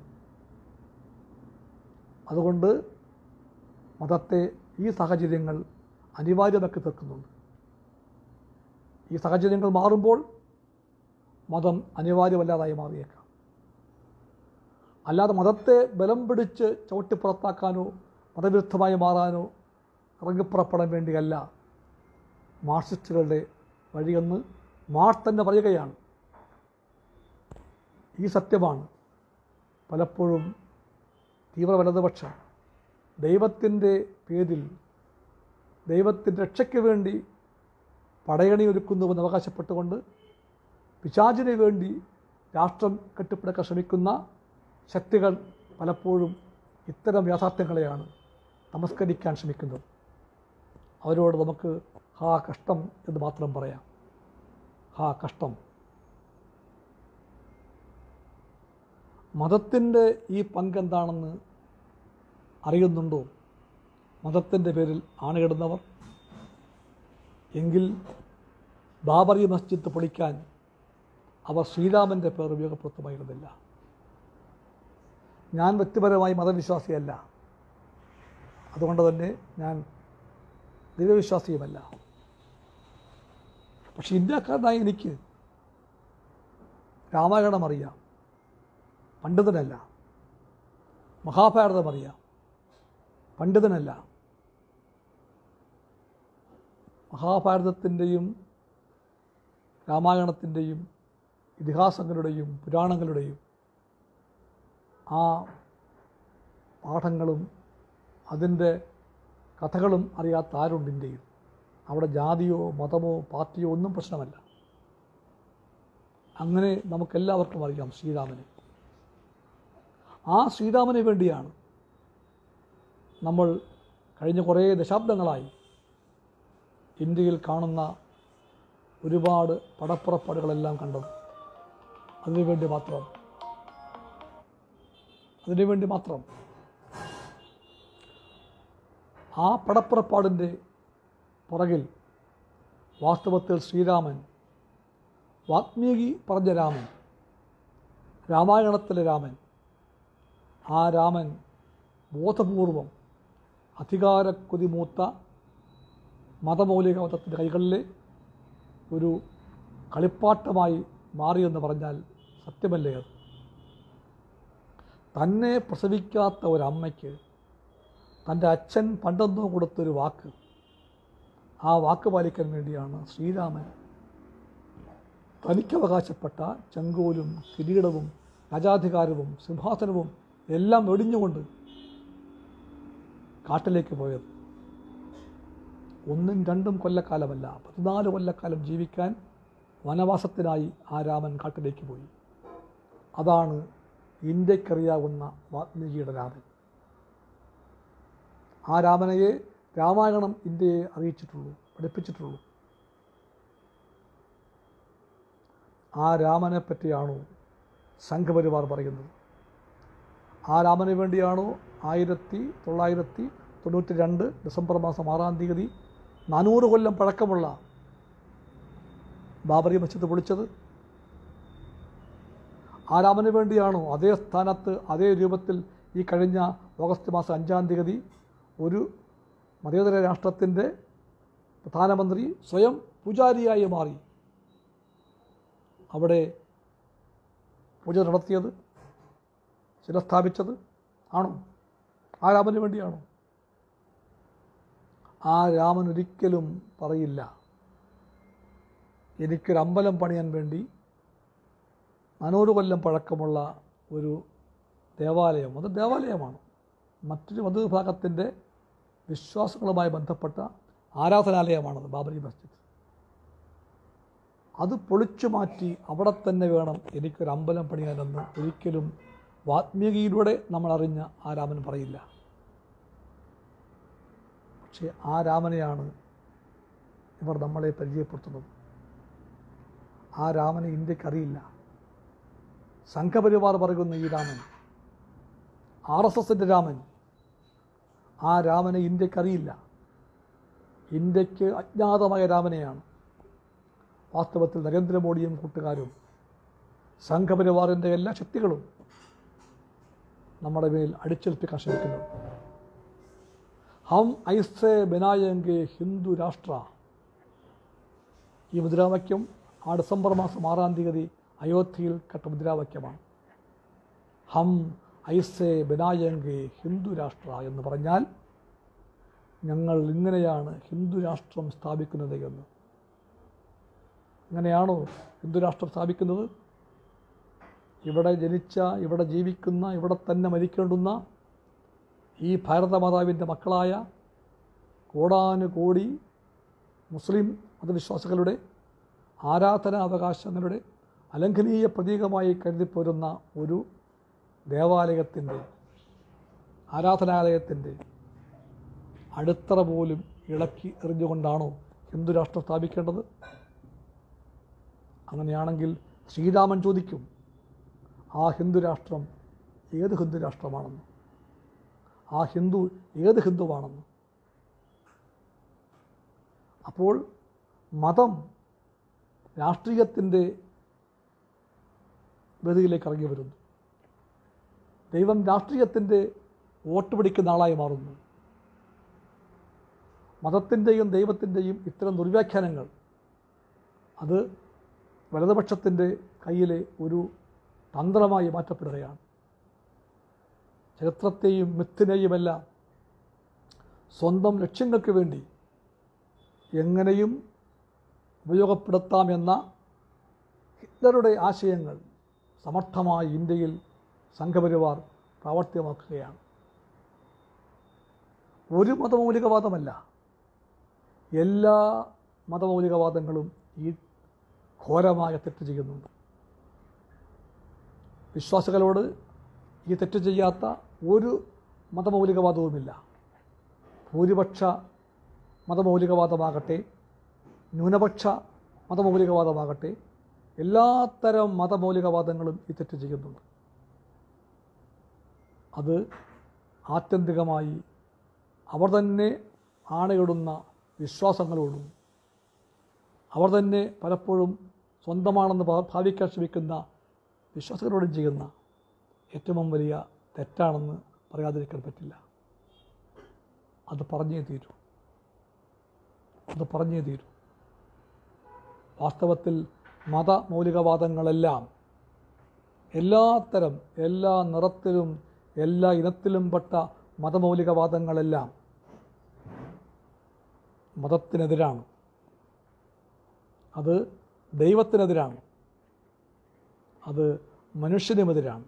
അതുകൊണ്ട് മതത്തെ ഈ സാഹചര്യങ്ങൾ അനിവാര്യമാക്കി തീർക്കുന്നുണ്ട് ഈ സാഹചര്യങ്ങൾ മാറുമ്പോൾ മതം അനിവാര്യമല്ലാതായി മാറിയേക്കാം അല്ലാതെ മതത്തെ ബലം പിടിച്ച് ചവിട്ടിപ്പുറത്താക്കാനോ മതവിരുദ്ധമായി മാറാനോ ഇറങ്ങിപ്പുറപ്പെടാൻ വേണ്ടിയല്ല മാർക്സിസ്റ്റുകളുടെ വഴിയെന്ന് മാർക്സ് തന്നെ പറയുകയാണ് ഈ സത്യമാണ് പലപ്പോഴും തീവ്ര വലതുപക്ഷം ദൈവത്തിൻ്റെ പേരിൽ ദൈവത്തിൻ്റെ രക്ഷയ്ക്ക് വേണ്ടി പടയണി ഒരുക്കുന്നുവെന്ന് അവകാശപ്പെട്ടുകൊണ്ട് പിശാചിന് വേണ്ടി രാഷ്ട്രം കെട്ടിപ്പടുക്കാൻ ശ്രമിക്കുന്ന ശക്തികൾ പലപ്പോഴും ഇത്തരം യാഥാർത്ഥ്യങ്ങളെയാണ് നമസ്കരിക്കാൻ ശ്രമിക്കുന്നത് അവരോട് നമുക്ക് ഹാ കഷ്ടം എന്ന് മാത്രം പറയാം ഹാ കഷ്ടം മതത്തിൻ്റെ ഈ പങ്കെന്താണെന്ന് അറിയുന്നുണ്ടോ മതത്തിൻ്റെ പേരിൽ ആണയിടുന്നവർ എങ്കിൽ ബാബറി മസ്ജിദ് പൊളിക്കാൻ അവർ ശ്രീരാമൻ്റെ പേർ ഉപയോഗപ്പെടുത്തുമായിരുന്നില്ല ഞാൻ വ്യക്തിപരമായി മതവിശ്വാസിയല്ല അതുകൊണ്ട് തന്നെ ഞാൻ ദൈവവിശ്വാസിയുമല്ല പക്ഷെ ഇന്ത്യക്കാരനായ എനിക്ക് രാമായണം അറിയാം പണ്ഡിതനല്ല മഹാഭാരതം അറിയാം പണ്ഡിതനല്ല മഹാഭാരതത്തിൻ്റെയും രാമായണത്തിൻ്റെയും ഇതിഹാസങ്ങളുടെയും പുരാണങ്ങളുടെയും ആ പാഠങ്ങളും അതിൻ്റെ കഥകളും അറിയാത്ത ആരുണ്ട് ഇന്ത്യയിൽ അവിടെ ജാതിയോ മതമോ പാർട്ടിയോ ഒന്നും പ്രശ്നമല്ല അങ്ങനെ നമുക്കെല്ലാവർക്കും അറിയാം ശ്രീരാമനെ ആ ശ്രീരാമന് വേണ്ടിയാണ് നമ്മൾ കഴിഞ്ഞ കുറേ ദശാബ്ദങ്ങളായി ഇന്ത്യയിൽ കാണുന്ന ഒരുപാട് പടപ്പുറപ്പാടുകളെല്ലാം കണ്ടത് അതിനുവേണ്ടി മാത്രം അതിനുവേണ്ടി മാത്രം ആ പടപ്പുറപ്പാടിൻ്റെ പുറകിൽ വാസ്തവത്തിൽ ശ്രീരാമൻ വാത്മീകി പറഞ്ഞ രാമൻ രാമായണത്തിലെ രാമൻ ആ രാമൻ ബോധപൂർവം അധികാരക്കൊതിമൂത്ത മതമൗലികവാദത്തിൻ്റെ കൈകളിലെ ഒരു കളിപ്പാട്ടമായി മാറിയെന്ന് പറഞ്ഞാൽ സത്യമല്ലേ അത് തന്നെ പ്രസവിക്കാത്ത ഒരമ്മയ്ക്ക് തൻ്റെ അച്ഛൻ പണ്ടെന്നോ കൊടുത്തൊരു വാക്ക് ആ വാക്ക് പാലിക്കാൻ വേണ്ടിയാണ് ശ്രീരാമൻ തനിക്കവകാശപ്പെട്ട ചെങ്കോലും കിരീടവും രാജാധികാരവും സിംഹാസനവും എല്ലാം വെടിഞ്ഞുകൊണ്ട് കാട്ടിലേക്ക് പോയത് ഒന്നും രണ്ടും കൊല്ലക്കാലമല്ല പതിനാല് കൊല്ലക്കാലം ജീവിക്കാൻ വനവാസത്തിനായി ആ രാമൻ കാട്ടിലേക്ക് പോയി അതാണ് ഇന്ത്യക്കറിയാവുന്ന വാത്മീകിയുടെ രാമൻ ആ രാമനയെ രാമായണം ഇന്ത്യയെ അറിയിച്ചിട്ടുള്ളൂ പഠിപ്പിച്ചിട്ടുള്ളൂ ആ രാമനെ പറ്റിയാണോ സംഘപരിവാർ പറയുന്നത് ആ രാമന് വേണ്ടിയാണോ ആയിരത്തി തൊള്ളായിരത്തി തൊണ്ണൂറ്റി രണ്ട് ഡിസംബർ മാസം ആറാം തീയതി നാനൂറ് കൊല്ലം പഴക്കമുള്ള ബാബറി മസ്ജിദ് പൊളിച്ചത് ആ രാമന് വേണ്ടിയാണോ അതേ സ്ഥാനത്ത് അതേ രൂപത്തിൽ ഈ കഴിഞ്ഞ ഓഗസ്റ്റ് മാസം അഞ്ചാം തീയതി ഒരു മതേതര രാഷ്ട്രത്തിൻ്റെ പ്രധാനമന്ത്രി സ്വയം പൂജാരിയായി മാറി അവിടെ പൂജ നടത്തിയത് ശില സ്ഥാപിച്ചത് ആണോ ആ രാമന് വേണ്ടിയാണോ ആ രാമൻ ഒരിക്കലും പറയില്ല എനിക്കൊരു അമ്പലം പണിയാൻ വേണ്ടി നാനൂറ് കൊല്ലം പഴക്കമുള്ള ഒരു ദേവാലയം അത് ദേവാലയമാണ് മറ്റൊരു മതവിഭാഗത്തിൻ്റെ വിശ്വാസങ്ങളുമായി ബന്ധപ്പെട്ട ആരാധനാലയമാണത് ബാബരി മസ്ജിദ് അത് പൊളിച്ചു മാറ്റി അവിടെ തന്നെ വേണം എനിക്കൊരു അമ്പലം പണിയാനെന്ന് ഒരിക്കലും വാത്മീകിയിലൂടെ നമ്മൾ അറിഞ്ഞ ആ രാമൻ പറയില്ല പക്ഷേ ആ രാമനെയാണ് ഇവർ നമ്മളെ പരിചയപ്പെടുത്തുന്നത് ആ രാമനെ ഇന്ത്യക്ക് അറിയില്ല സംഘപരിവാർ പറയുന്ന ഈ രാമൻ ആർ എസ് എസിൻ്റെ രാമൻ ആ രാമനെ ഇന്ത്യക്ക് അറിയില്ല ഇന്ത്യക്ക് അജ്ഞാതമായ രാമനെയാണ് വാസ്തവത്തിൽ നരേന്ദ്രമോദിയും കൂട്ടുകാരും സംഘപരിവാറിൻ്റെ എല്ലാ ശക്തികളും നമ്മുടെ മേൽ അടിച്ചേൽപ്പിക്കാൻ ശ്രമിക്കുന്നു ഹം ഐസേ ബനായെങ്കെ ഹിന്ദു രാഷ്ട്ര ഈ മുദ്രാവാക്യം ആ ഡിസംബർ മാസം ആറാം തീയതി അയോധ്യയിൽ കെട്ട മുദ്രാവാക്യമാണ് ഹം ഐസേ ബനായെങ്കെ ഹിന്ദു രാഷ്ട്ര എന്ന് പറഞ്ഞാൽ ഞങ്ങൾ ഇങ്ങനെയാണ് ഹിന്ദു രാഷ്ട്രം സ്ഥാപിക്കുന്നത് എന്ന് അങ്ങനെയാണോ ഹിന്ദു രാഷ്ട്രം സ്ഥാപിക്കുന്നത് ഇവിടെ ജനിച്ച ഇവിടെ ജീവിക്കുന്ന ഇവിടെ തന്നെ മരിക്കേണ്ടുന്ന ഈ ഭാരതമാതാവിൻ്റെ മക്കളായ കോടാനുകോടി മുസ്ലിം മതവിശ്വാസികളുടെ ആരാധനാവകാശങ്ങളുടെ അലംഘനീയ പ്രതീകമായി കരുതിപ്പോരുന്ന ഒരു ദേവാലയത്തിൻ്റെ ആരാധനാലയത്തിൻ്റെ അടിത്തറ പോലും ഇളക്കി എറിഞ്ഞുകൊണ്ടാണോ ഹിന്ദു രാഷ്ട്രം സ്ഥാപിക്കേണ്ടത് അങ്ങനെയാണെങ്കിൽ ശ്രീരാമൻ ചോദിക്കും ആ ഹിന്ദു രാഷ്ട്രം ഏത് ഹിന്ദു രാഷ്ട്രമാണെന്ന് ആ ഹിന്ദു ഏത് ഹിന്ദുവാണെന്ന് അപ്പോൾ മതം രാഷ്ട്രീയത്തിൻ്റെ വേദിയിലേക്ക് ഇറങ്ങി വരുന്നു ദൈവം രാഷ്ട്രീയത്തിൻ്റെ വോട്ട് പിടിക്കുന്ന ആളായി മാറുന്നു മതത്തിൻ്റെയും ദൈവത്തിൻ്റെയും ഇത്തരം ദുർവ്യാഖ്യാനങ്ങൾ അത് വലതുപക്ഷത്തിൻ്റെ കയ്യിലെ ഒരു തന്ത്രമായി മാറ്റപ്പെടുകയാണ് ചരിത്രത്തെയും മിത്തിനെയുമെല്ലാം സ്വന്തം ലക്ഷ്യങ്ങൾക്ക് വേണ്ടി എങ്ങനെയും ഉപയോഗപ്പെടുത്താമെന്ന ഹിറ്റ്ലറുടെ ആശയങ്ങൾ സമർത്ഥമായി ഇന്ത്യയിൽ സംഘപരിവാർ പ്രാവർത്തികമാക്കുകയാണ് ഒരു മതമൗലികവാദമല്ല എല്ലാ മതമൗലികവാദങ്ങളും ഈ ഘോരമായ തെറ്റ് ചെയ്യുന്നുണ്ട് വിശ്വാസികളോട് ഈ തെറ്റ് ചെയ്യാത്ത ഒരു മതമൗലികവാദവുമില്ല ഭൂരിപക്ഷ മതമൗലികവാദമാകട്ടെ ന്യൂനപക്ഷ മതമൗലികവാദമാകട്ടെ എല്ലാത്തരം മതമൗലികവാദങ്ങളും ഈ തെറ്റ് ചെയ്യുന്നുണ്ട് അത് ആത്യന്തികമായി അവർ തന്നെ ആണയിടുന്ന വിശ്വാസങ്ങളോടും അവർ തന്നെ പലപ്പോഴും സ്വന്തമാണെന്ന് ഭാ- ഭാവിക്കാൻ ശ്രമിക്കുന്ന വിശ്വാസികളോടും ചെയ്യുന്ന ഏറ്റവും വലിയ തെറ്റാണെന്ന് പറയാതിരിക്കാൻ പറ്റില്ല അത് പറഞ്ഞേ തീരൂ അത് പറഞ്ഞേ തീരൂ വാസ്തവത്തിൽ മതമൗലികവാദങ്ങളെല്ലാം എല്ലാത്തരം എല്ലാ നിറത്തിലും എല്ലാ ഇനത്തിലും പെട്ട മതമൗലികവാദങ്ങളെല്ലാം മതത്തിനെതിരാണ് അത് ദൈവത്തിനെതിരാണ് അത് മനുഷ്യനുമെതിരാണ്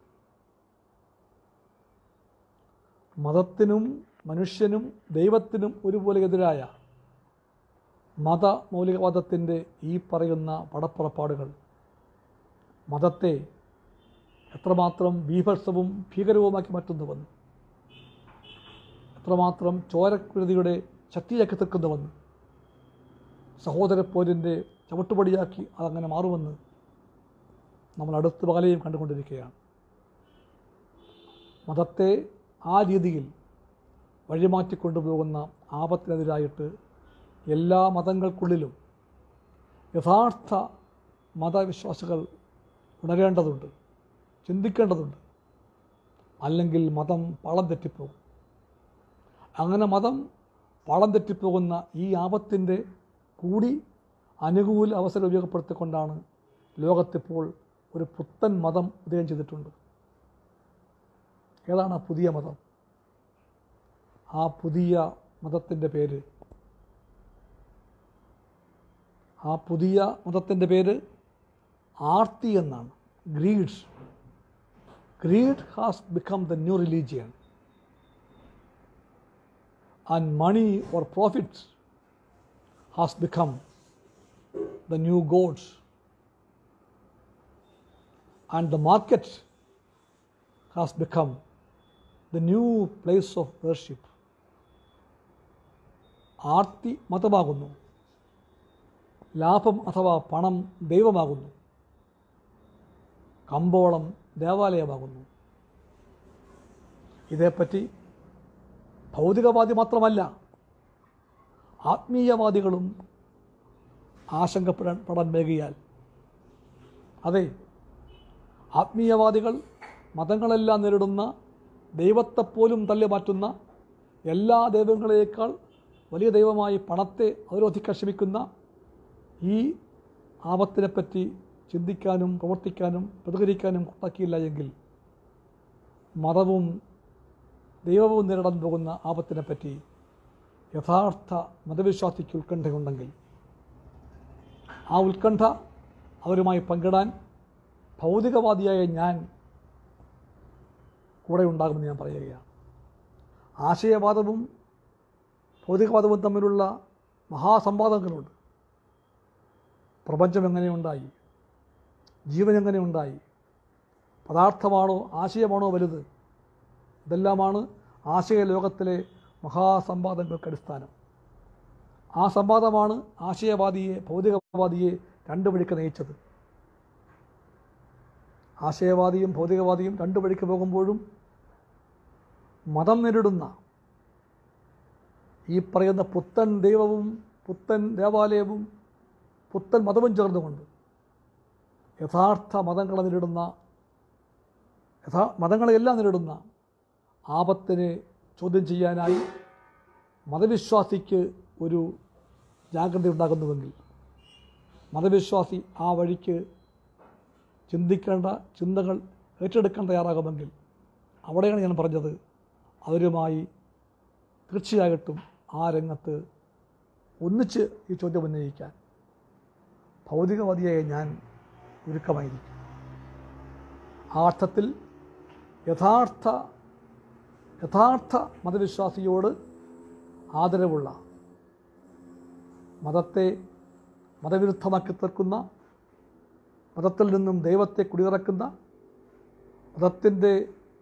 മതത്തിനും മനുഷ്യനും ദൈവത്തിനും ഒരുപോലെ എതിരായ മത മൗലികവാദത്തിൻ്റെ ഈ പറയുന്ന പടപ്പുറപ്പാടുകൾ മതത്തെ എത്രമാത്രം ബീഭത്സവും ഭീകരവുമാക്കി മാറ്റുന്നുവെന്ന് എത്രമാത്രം ചോരക്കുരുതിയുടെ ശക്തിയാക്കി തീർക്കുന്നുവെന്ന് സഹോദരപ്പോരിൻ്റെ ചവിട്ടുപടിയാക്കി അതങ്ങനെ മാറുമെന്ന് നമ്മൾ അടുത്ത പകലെയും കണ്ടുകൊണ്ടിരിക്കുകയാണ് മതത്തെ ആ രീതിയിൽ വഴിമാറ്റിക്കൊണ്ടുപോകുന്ന ആപത്തിനെതിരായിട്ട് എല്ലാ മതങ്ങൾക്കുള്ളിലും യഥാർത്ഥ മതവിശ്വാസികൾ ഉണരേണ്ടതുണ്ട് ചിന്തിക്കേണ്ടതുണ്ട് അല്ലെങ്കിൽ മതം പാളം തെറ്റിപ്പോകും അങ്ങനെ മതം പാളം തെറ്റിപ്പോകുന്ന ഈ ആപത്തിൻ്റെ കൂടി അനുകൂല അവസരം ഉപയോഗപ്പെടുത്തിക്കൊണ്ടാണ് ലോകത്തിപ്പോൾ ഒരു പുത്തൻ മതം ഉദയം ചെയ്തിട്ടുണ്ട് ഏതാണ് ആ പുതിയ മതം ആ പുതിയ മതത്തിൻ്റെ പേര് ആ പുതിയ മതത്തിൻ്റെ പേര് ആർത്തി എന്നാണ് greeds greed has become the new religion and money or profits has become the new gods and the market has become the new place of worship ആർത്തി മതമാകുന്നു ലാഭം അഥവാ പണം ദൈവമാകുന്നു കമ്പോളം ദേവാലയമാകുന്നു ഇതേപ്പറ്റി ഭൗതികവാദി മാത്രമല്ല ആത്മീയവാദികളും ആശങ്കപ്പെടാൻ പെടാൻ വേകിയാൽ അതെ ആത്മീയവാദികൾ മതങ്ങളെല്ലാം നേരിടുന്ന ദൈവത്തെപ്പോലും തള്ളി മാറ്റുന്ന എല്ലാ ദൈവങ്ങളേക്കാൾ വലിയ ദൈവമായി പണത്തെ അവരോധിക്കാൻ ശ്രമിക്കുന്ന ഈ ആപത്തിനെപ്പറ്റി ചിന്തിക്കാനും പ്രവർത്തിക്കാനും പ്രതികരിക്കാനും കൂട്ടാക്കിയില്ല എങ്കിൽ മതവും ദൈവവും നേരിടാൻ പോകുന്ന ആപത്തിനെപ്പറ്റി യഥാർത്ഥ മതവിശ്വാസിക്ക് ഉത്കണ്ഠയുണ്ടെങ്കിൽ ആ ഉത്കണ്ഠ അവരുമായി പങ്കിടാൻ ഭൗതികവാദിയായ ഞാൻ കൂടെ ഉണ്ടാകുമെന്ന് ഞാൻ പറയുകയാണ് ആശയവാദവും ഭൗതികവാദവും തമ്മിലുള്ള മഹാസംവാദങ്ങളുണ്ട് പ്രപഞ്ചം എങ്ങനെയുണ്ടായി ജീവൻ എങ്ങനെയുണ്ടായി പദാർത്ഥമാണോ ആശയമാണോ വലുത് ഇതെല്ലാമാണ് ആശയ ലോകത്തിലെ മഹാസംവാദങ്ങൾക്ക് അടിസ്ഥാനം ആ സംവാദമാണ് ആശയവാദിയെ ഭൗതികവാദിയെ രണ്ടു വഴിക്ക് നയിച്ചത് ആശയവാദിയും ഭൗതികവാദിയും രണ്ടു വഴിക്ക് പോകുമ്പോഴും മതം നേരിടുന്ന ഈ പറയുന്ന പുത്തൻ ദൈവവും പുത്തൻ ദേവാലയവും പുത്തൻ മതവും ചേർന്നുകൊണ്ട് യഥാർത്ഥ മതങ്ങളെ നേരിടുന്ന യഥാ മതങ്ങളെയെല്ലാം നേരിടുന്ന ആപത്തിനെ ചോദ്യം ചെയ്യാനായി മതവിശ്വാസിക്ക് ഒരു ജാഗ്രത ഉണ്ടാകുന്നുവെങ്കിൽ മതവിശ്വാസി ആ വഴിക്ക് ചിന്തിക്കേണ്ട ചിന്തകൾ ഏറ്റെടുക്കാൻ തയ്യാറാകുമെങ്കിൽ അവിടെയാണ് ഞാൻ പറഞ്ഞത് അവരുമായി തീർച്ചയായിട്ടും ആ രംഗത്ത് ഒന്നിച്ച് ഈ ചോദ്യം ഉന്നയിക്കാൻ ഭൗതികവാദിയായ ഞാൻ ഒരുക്കമായിരിക്കും ആ അർത്ഥത്തിൽ യഥാർത്ഥ യഥാർത്ഥ മതവിശ്വാസിയോട് ആദരവുള്ള മതത്തെ മതവിരുദ്ധമാക്കി തീർക്കുന്ന മതത്തിൽ നിന്നും ദൈവത്തെ കുടിയിറക്കുന്ന മതത്തിൻ്റെ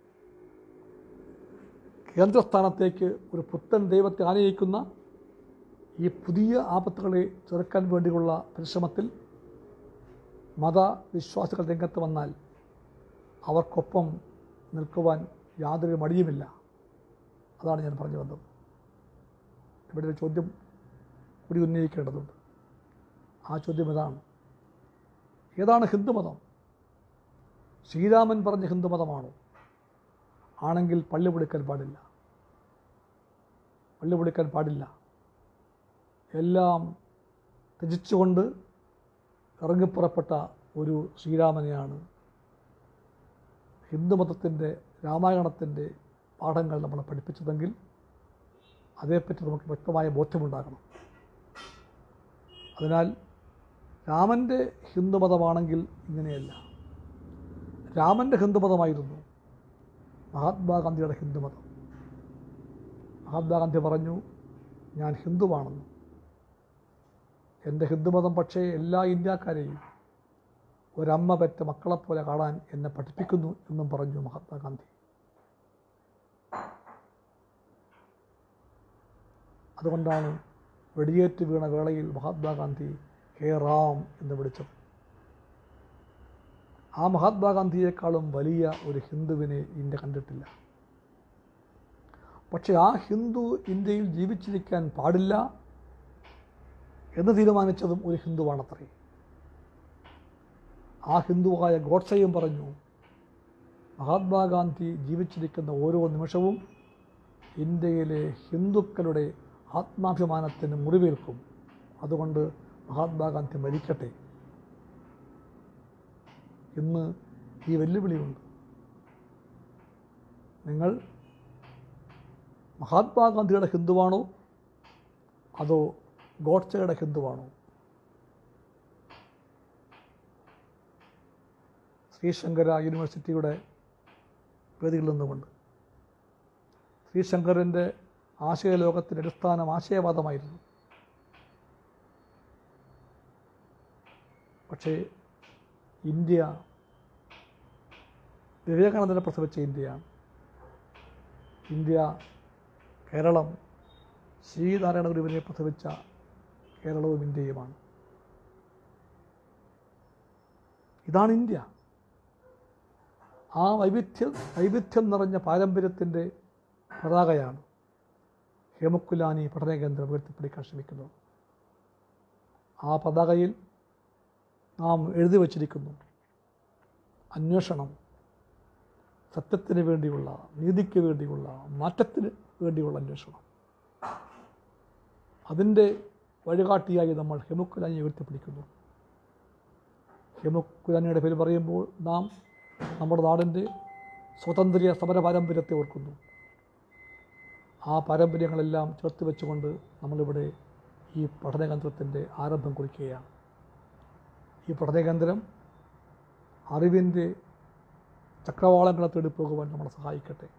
കേന്ദ്രസ്ഥാനത്തേക്ക് ഒരു പുത്തൻ ദൈവത്തെ ആനയിക്കുന്ന ഈ പുതിയ ആപത്തുകളെ ചെറുക്കാൻ വേണ്ടിയുള്ള പരിശ്രമത്തിൽ മതവിശ്വാസികൾ രംഗത്ത് വന്നാൽ അവർക്കൊപ്പം നിൽക്കുവാൻ യാതൊരു മടിയുമില്ല അതാണ് ഞാൻ പറഞ്ഞു വന്നത് ഇവിടെ ഒരു ചോദ്യം കൂടി ഉന്നയിക്കേണ്ടതുണ്ട് ആ ചോദ്യം ഇതാണ് ഏതാണ് ഹിന്ദുമതം ശ്രീരാമൻ പറഞ്ഞ ഹിന്ദുമതമാണോ ആണെങ്കിൽ പള്ളി പൊളിക്കാൻ പാടില്ല പള്ളി പൊളിക്കാൻ പാടില്ല എല്ലാം ത്യജിച്ചുകൊണ്ട് ഇറങ്ങിപ്പുറപ്പെട്ട ഒരു ശ്രീരാമനെയാണ് ഹിന്ദുമതത്തിൻ്റെ രാമായണത്തിൻ്റെ പാഠങ്ങൾ നമ്മളെ പഠിപ്പിച്ചതെങ്കിൽ അതേപ്പറ്റി നമുക്ക് വ്യക്തമായ ബോധ്യമുണ്ടാകണം അതിനാൽ രാമൻ്റെ ഹിന്ദുമതമാണെങ്കിൽ ഇങ്ങനെയല്ല രാമൻ്റെ ഹിന്ദുമതമായിരുന്നു മഹാത്മാഗാന്ധിയുടെ ഹിന്ദുമതം മഹാത്മാഗാന്ധി പറഞ്ഞു ഞാൻ ഹിന്ദുവാണെന്ന് എൻ്റെ ഹിന്ദുമതം പക്ഷേ എല്ലാ ഇന്ത്യക്കാരെയും ഒരമ്മ പെറ്റ മക്കളെപ്പോലെ കാണാൻ എന്നെ പഠിപ്പിക്കുന്നു എന്നും പറഞ്ഞു മഹാത്മാഗാന്ധി അതുകൊണ്ടാണ് വെടിയേറ്റ് വീണ വേളയിൽ മഹാത്മാഗാന്ധി ഹേ റാം എന്ന് വിളിച്ചത് ആ മഹാത്മാഗാന്ധിയെക്കാളും വലിയ ഒരു ഹിന്ദുവിനെ ഇന്ത്യ കണ്ടിട്ടില്ല പക്ഷെ ആ ഹിന്ദു ഇന്ത്യയിൽ ജീവിച്ചിരിക്കാൻ പാടില്ല എന്ന് തീരുമാനിച്ചതും ഒരു ഹിന്ദുവാണത്രേ ആ ഹിന്ദുവായ ഗോഡ്സയും പറഞ്ഞു മഹാത്മാഗാന്ധി ജീവിച്ചിരിക്കുന്ന ഓരോ നിമിഷവും ഇന്ത്യയിലെ ഹിന്ദുക്കളുടെ ആത്മാഭിമാനത്തിന് മുറിവേൽക്കും അതുകൊണ്ട് മഹാത്മാഗാന്ധി മരിക്കട്ടെ ഇന്ന് ഈ വെല്ലുവിളിയുണ്ട് നിങ്ങൾ മഹാത്മാഗാന്ധിയുടെ ഹിന്ദുവാണോ അതോ ഗോഡ്സയുടെ ഹിന്ദുവാണോ ശ്രീശങ്കര യൂണിവേഴ്സിറ്റിയുടെ വേദിയിൽ നിന്നുകൊണ്ട് ശ്രീശങ്കരൻ്റെ ആശയലോകത്തിൻ്റെ അടിസ്ഥാനം ആശയവാദമായിരുന്നു പക്ഷേ ഇന്ത്യ വിവേകാനന്ദനെ പ്രസവിച്ച ഇന്ത്യയാണ് ഇന്ത്യ കേരളം ശ്രീനാരായണ ഗുരുവിനെ പ്രസവിച്ച കേരളവും ഇന്ത്യയുമാണ് ഇതാണ് ഇന്ത്യ ആ വൈവിധ്യം വൈവിധ്യം നിറഞ്ഞ പാരമ്പര്യത്തിൻ്റെ പതാകയാണ് ഹേമക്കുലാനി പഠന കേന്ദ്രം ഉയർത്തിപ്പിടിക്കാൻ ശ്രമിക്കുന്നത് ആ പതാകയിൽ നാം എഴുതി വച്ചിരിക്കുന്നു അന്വേഷണം സത്യത്തിന് വേണ്ടിയുള്ള നീതിക്ക് വേണ്ടിയുള്ള മാറ്റത്തിന് വേണ്ടിയുള്ള അന്വേഷണം അതിൻ്റെ വഴികാട്ടിയായി നമ്മൾ ഹെമുക്കുലാനിയെ ഉയർത്തിപ്പിടിക്കുന്നു ഹെമുക്കുലാനിയുടെ പേര് പറയുമ്പോൾ നാം നമ്മുടെ നാടിൻ്റെ സ്വാതന്ത്ര്യ സമര പാരമ്പര്യത്തെ ഓർക്കുന്നു ആ പാരമ്പര്യങ്ങളെല്ലാം ചേർത്ത് വെച്ചുകൊണ്ട് നമ്മളിവിടെ ഈ പഠനകേന്ദ്രത്തിൻ്റെ ആരംഭം കുറിക്കുകയാണ് ഈ പഠനകേന്ദ്രം അറിവിൻ്റെ ചക്രവാളങ്ങളെ തേടി പോകുവാൻ നമ്മളെ സഹായിക്കട്ടെ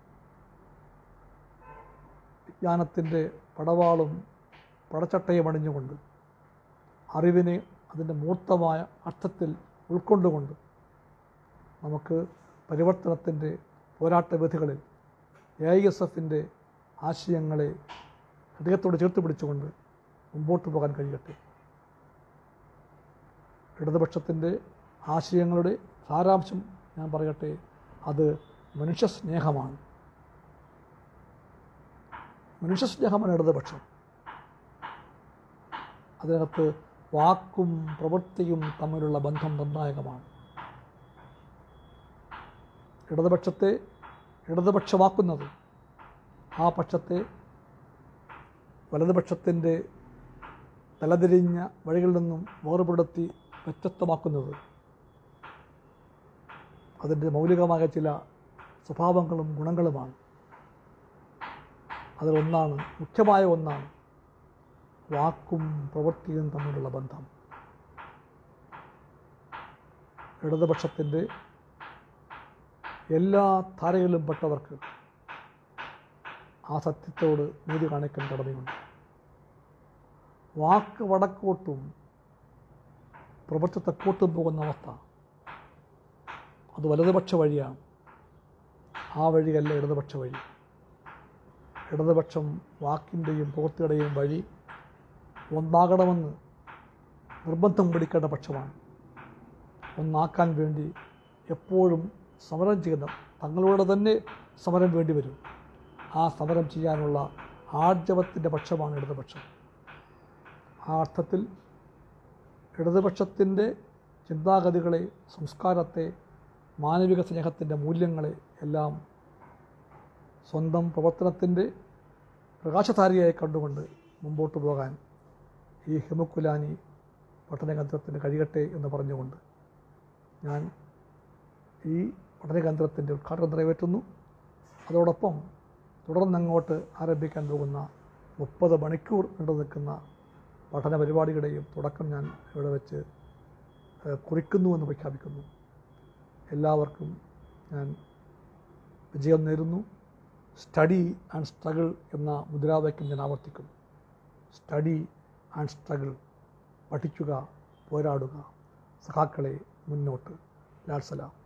വിജ്ഞാനത്തിൻ്റെ പടവാളും പടച്ചട്ടയും അണിഞ്ഞുകൊണ്ട് അറിവിനെ അതിൻ്റെ മൂർത്തമായ അർത്ഥത്തിൽ ഉൾക്കൊണ്ടുകൊണ്ട് നമുക്ക് പരിവർത്തനത്തിൻ്റെ പോരാട്ടവിധികളിൽ എ ഐ എസ് എഫിൻ്റെ ആശയങ്ങളെ ഹൃദയത്തോട് ചേർത്ത് പിടിച്ചുകൊണ്ട് മുമ്പോട്ട് പോകാൻ കഴിയട്ടെ ഇടതുപക്ഷത്തിൻ്റെ ആശയങ്ങളുടെ സാരാംശം ഞാൻ പറയട്ടെ അത് മനുഷ്യ സ്നേഹമാണ് മനുഷ്യ സ്നേഹമാണ് ഇടതുപക്ഷം അതിനകത്ത് വാക്കും പ്രവൃത്തിയും തമ്മിലുള്ള ബന്ധം നിർണായകമാണ് ഇടതുപക്ഷത്തെ ഇടതുപക്ഷമാക്കുന്നത് ആ പക്ഷത്തെ വലതുപക്ഷത്തിൻ്റെ തലതിരിഞ്ഞ വഴികളിൽ നിന്നും വേർപെടുത്തി വ്യത്യസ്തമാക്കുന്നത് അതിൻ്റെ മൗലികമായ ചില സ്വഭാവങ്ങളും ഗുണങ്ങളുമാണ് അതിലൊന്നാണ് മുഖ്യമായ ഒന്നാണ് വാക്കും പ്രവൃത്തിയും തമ്മിലുള്ള ബന്ധം ഇടതുപക്ഷത്തിൻ്റെ എല്ലാ ധാരയിലും പെട്ടവർക്ക് ആ സത്യത്തോട് നീതി കാണിക്കാൻ കടമയുണ്ട് വാക്ക് വടക്കോട്ടും പ്രവൃത്തി തെക്കോട്ടും പോകുന്ന അവസ്ഥ അത് വലതുപക്ഷ വഴിയാണ് ആ വഴിയല്ല ഇടതുപക്ഷ വഴി ഇടതുപക്ഷം വാക്കിൻ്റെയും പ്രവൃത്തിയുടെയും വഴി ഒന്നാകണമെന്ന് നിർബന്ധം പിടിക്കേണ്ട പക്ഷമാണ് ഒന്നാക്കാൻ വേണ്ടി എപ്പോഴും സമരം ചെയ്യുന്ന തങ്ങളോട് തന്നെ സമരം വേണ്ടി വരും ആ സമരം ചെയ്യാനുള്ള ആർജവത്തിൻ്റെ പക്ഷമാണ് ഇടതുപക്ഷം ആ അർത്ഥത്തിൽ ഇടതുപക്ഷത്തിൻ്റെ ചിന്താഗതികളെ സംസ്കാരത്തെ മാനവിക സ്നേഹത്തിൻ്റെ മൂല്യങ്ങളെ എല്ലാം സ്വന്തം പ്രവർത്തനത്തിൻ്റെ പ്രകാശധാരിയായി കണ്ടുകൊണ്ട് മുമ്പോട്ട് പോകാൻ ഈ ഹിമക്കുലാനി പഠനകേന്ദ്രത്തിന് കഴിയട്ടെ എന്ന് പറഞ്ഞുകൊണ്ട് ഞാൻ ഈ പഠനകേന്ദ്രത്തിൻ്റെ ഉദ്ഘാടനം നിറവേറ്റുന്നു അതോടൊപ്പം തുടർന്നങ്ങോട്ട് ആരംഭിക്കാൻ പോകുന്ന മുപ്പത് മണിക്കൂർ നീണ്ടു നിൽക്കുന്ന പഠന പരിപാടിയുടെയും തുടക്കം ഞാൻ ഇവിടെ വെച്ച് ഏഹ്, കുറിക്കുന്നുവെന്ന് പ്രഖ്യാപിക്കുന്നു എല്ലാവർക്കും ഞാൻ വിജയം നേരുന്നു സ്റ്റഡി ആൻഡ് സ്ട്രഗിൾ എന്ന മുദ്രാവാക്യം ഞാൻ ആവർത്തിക്കുന്നു സ്റ്റഡി ആൻഡ് സ്ട്രഗിൾ പഠിക്കുക പോരാടുക സഖാക്കളെ മുന്നോട്ട് ലാൽ സലാം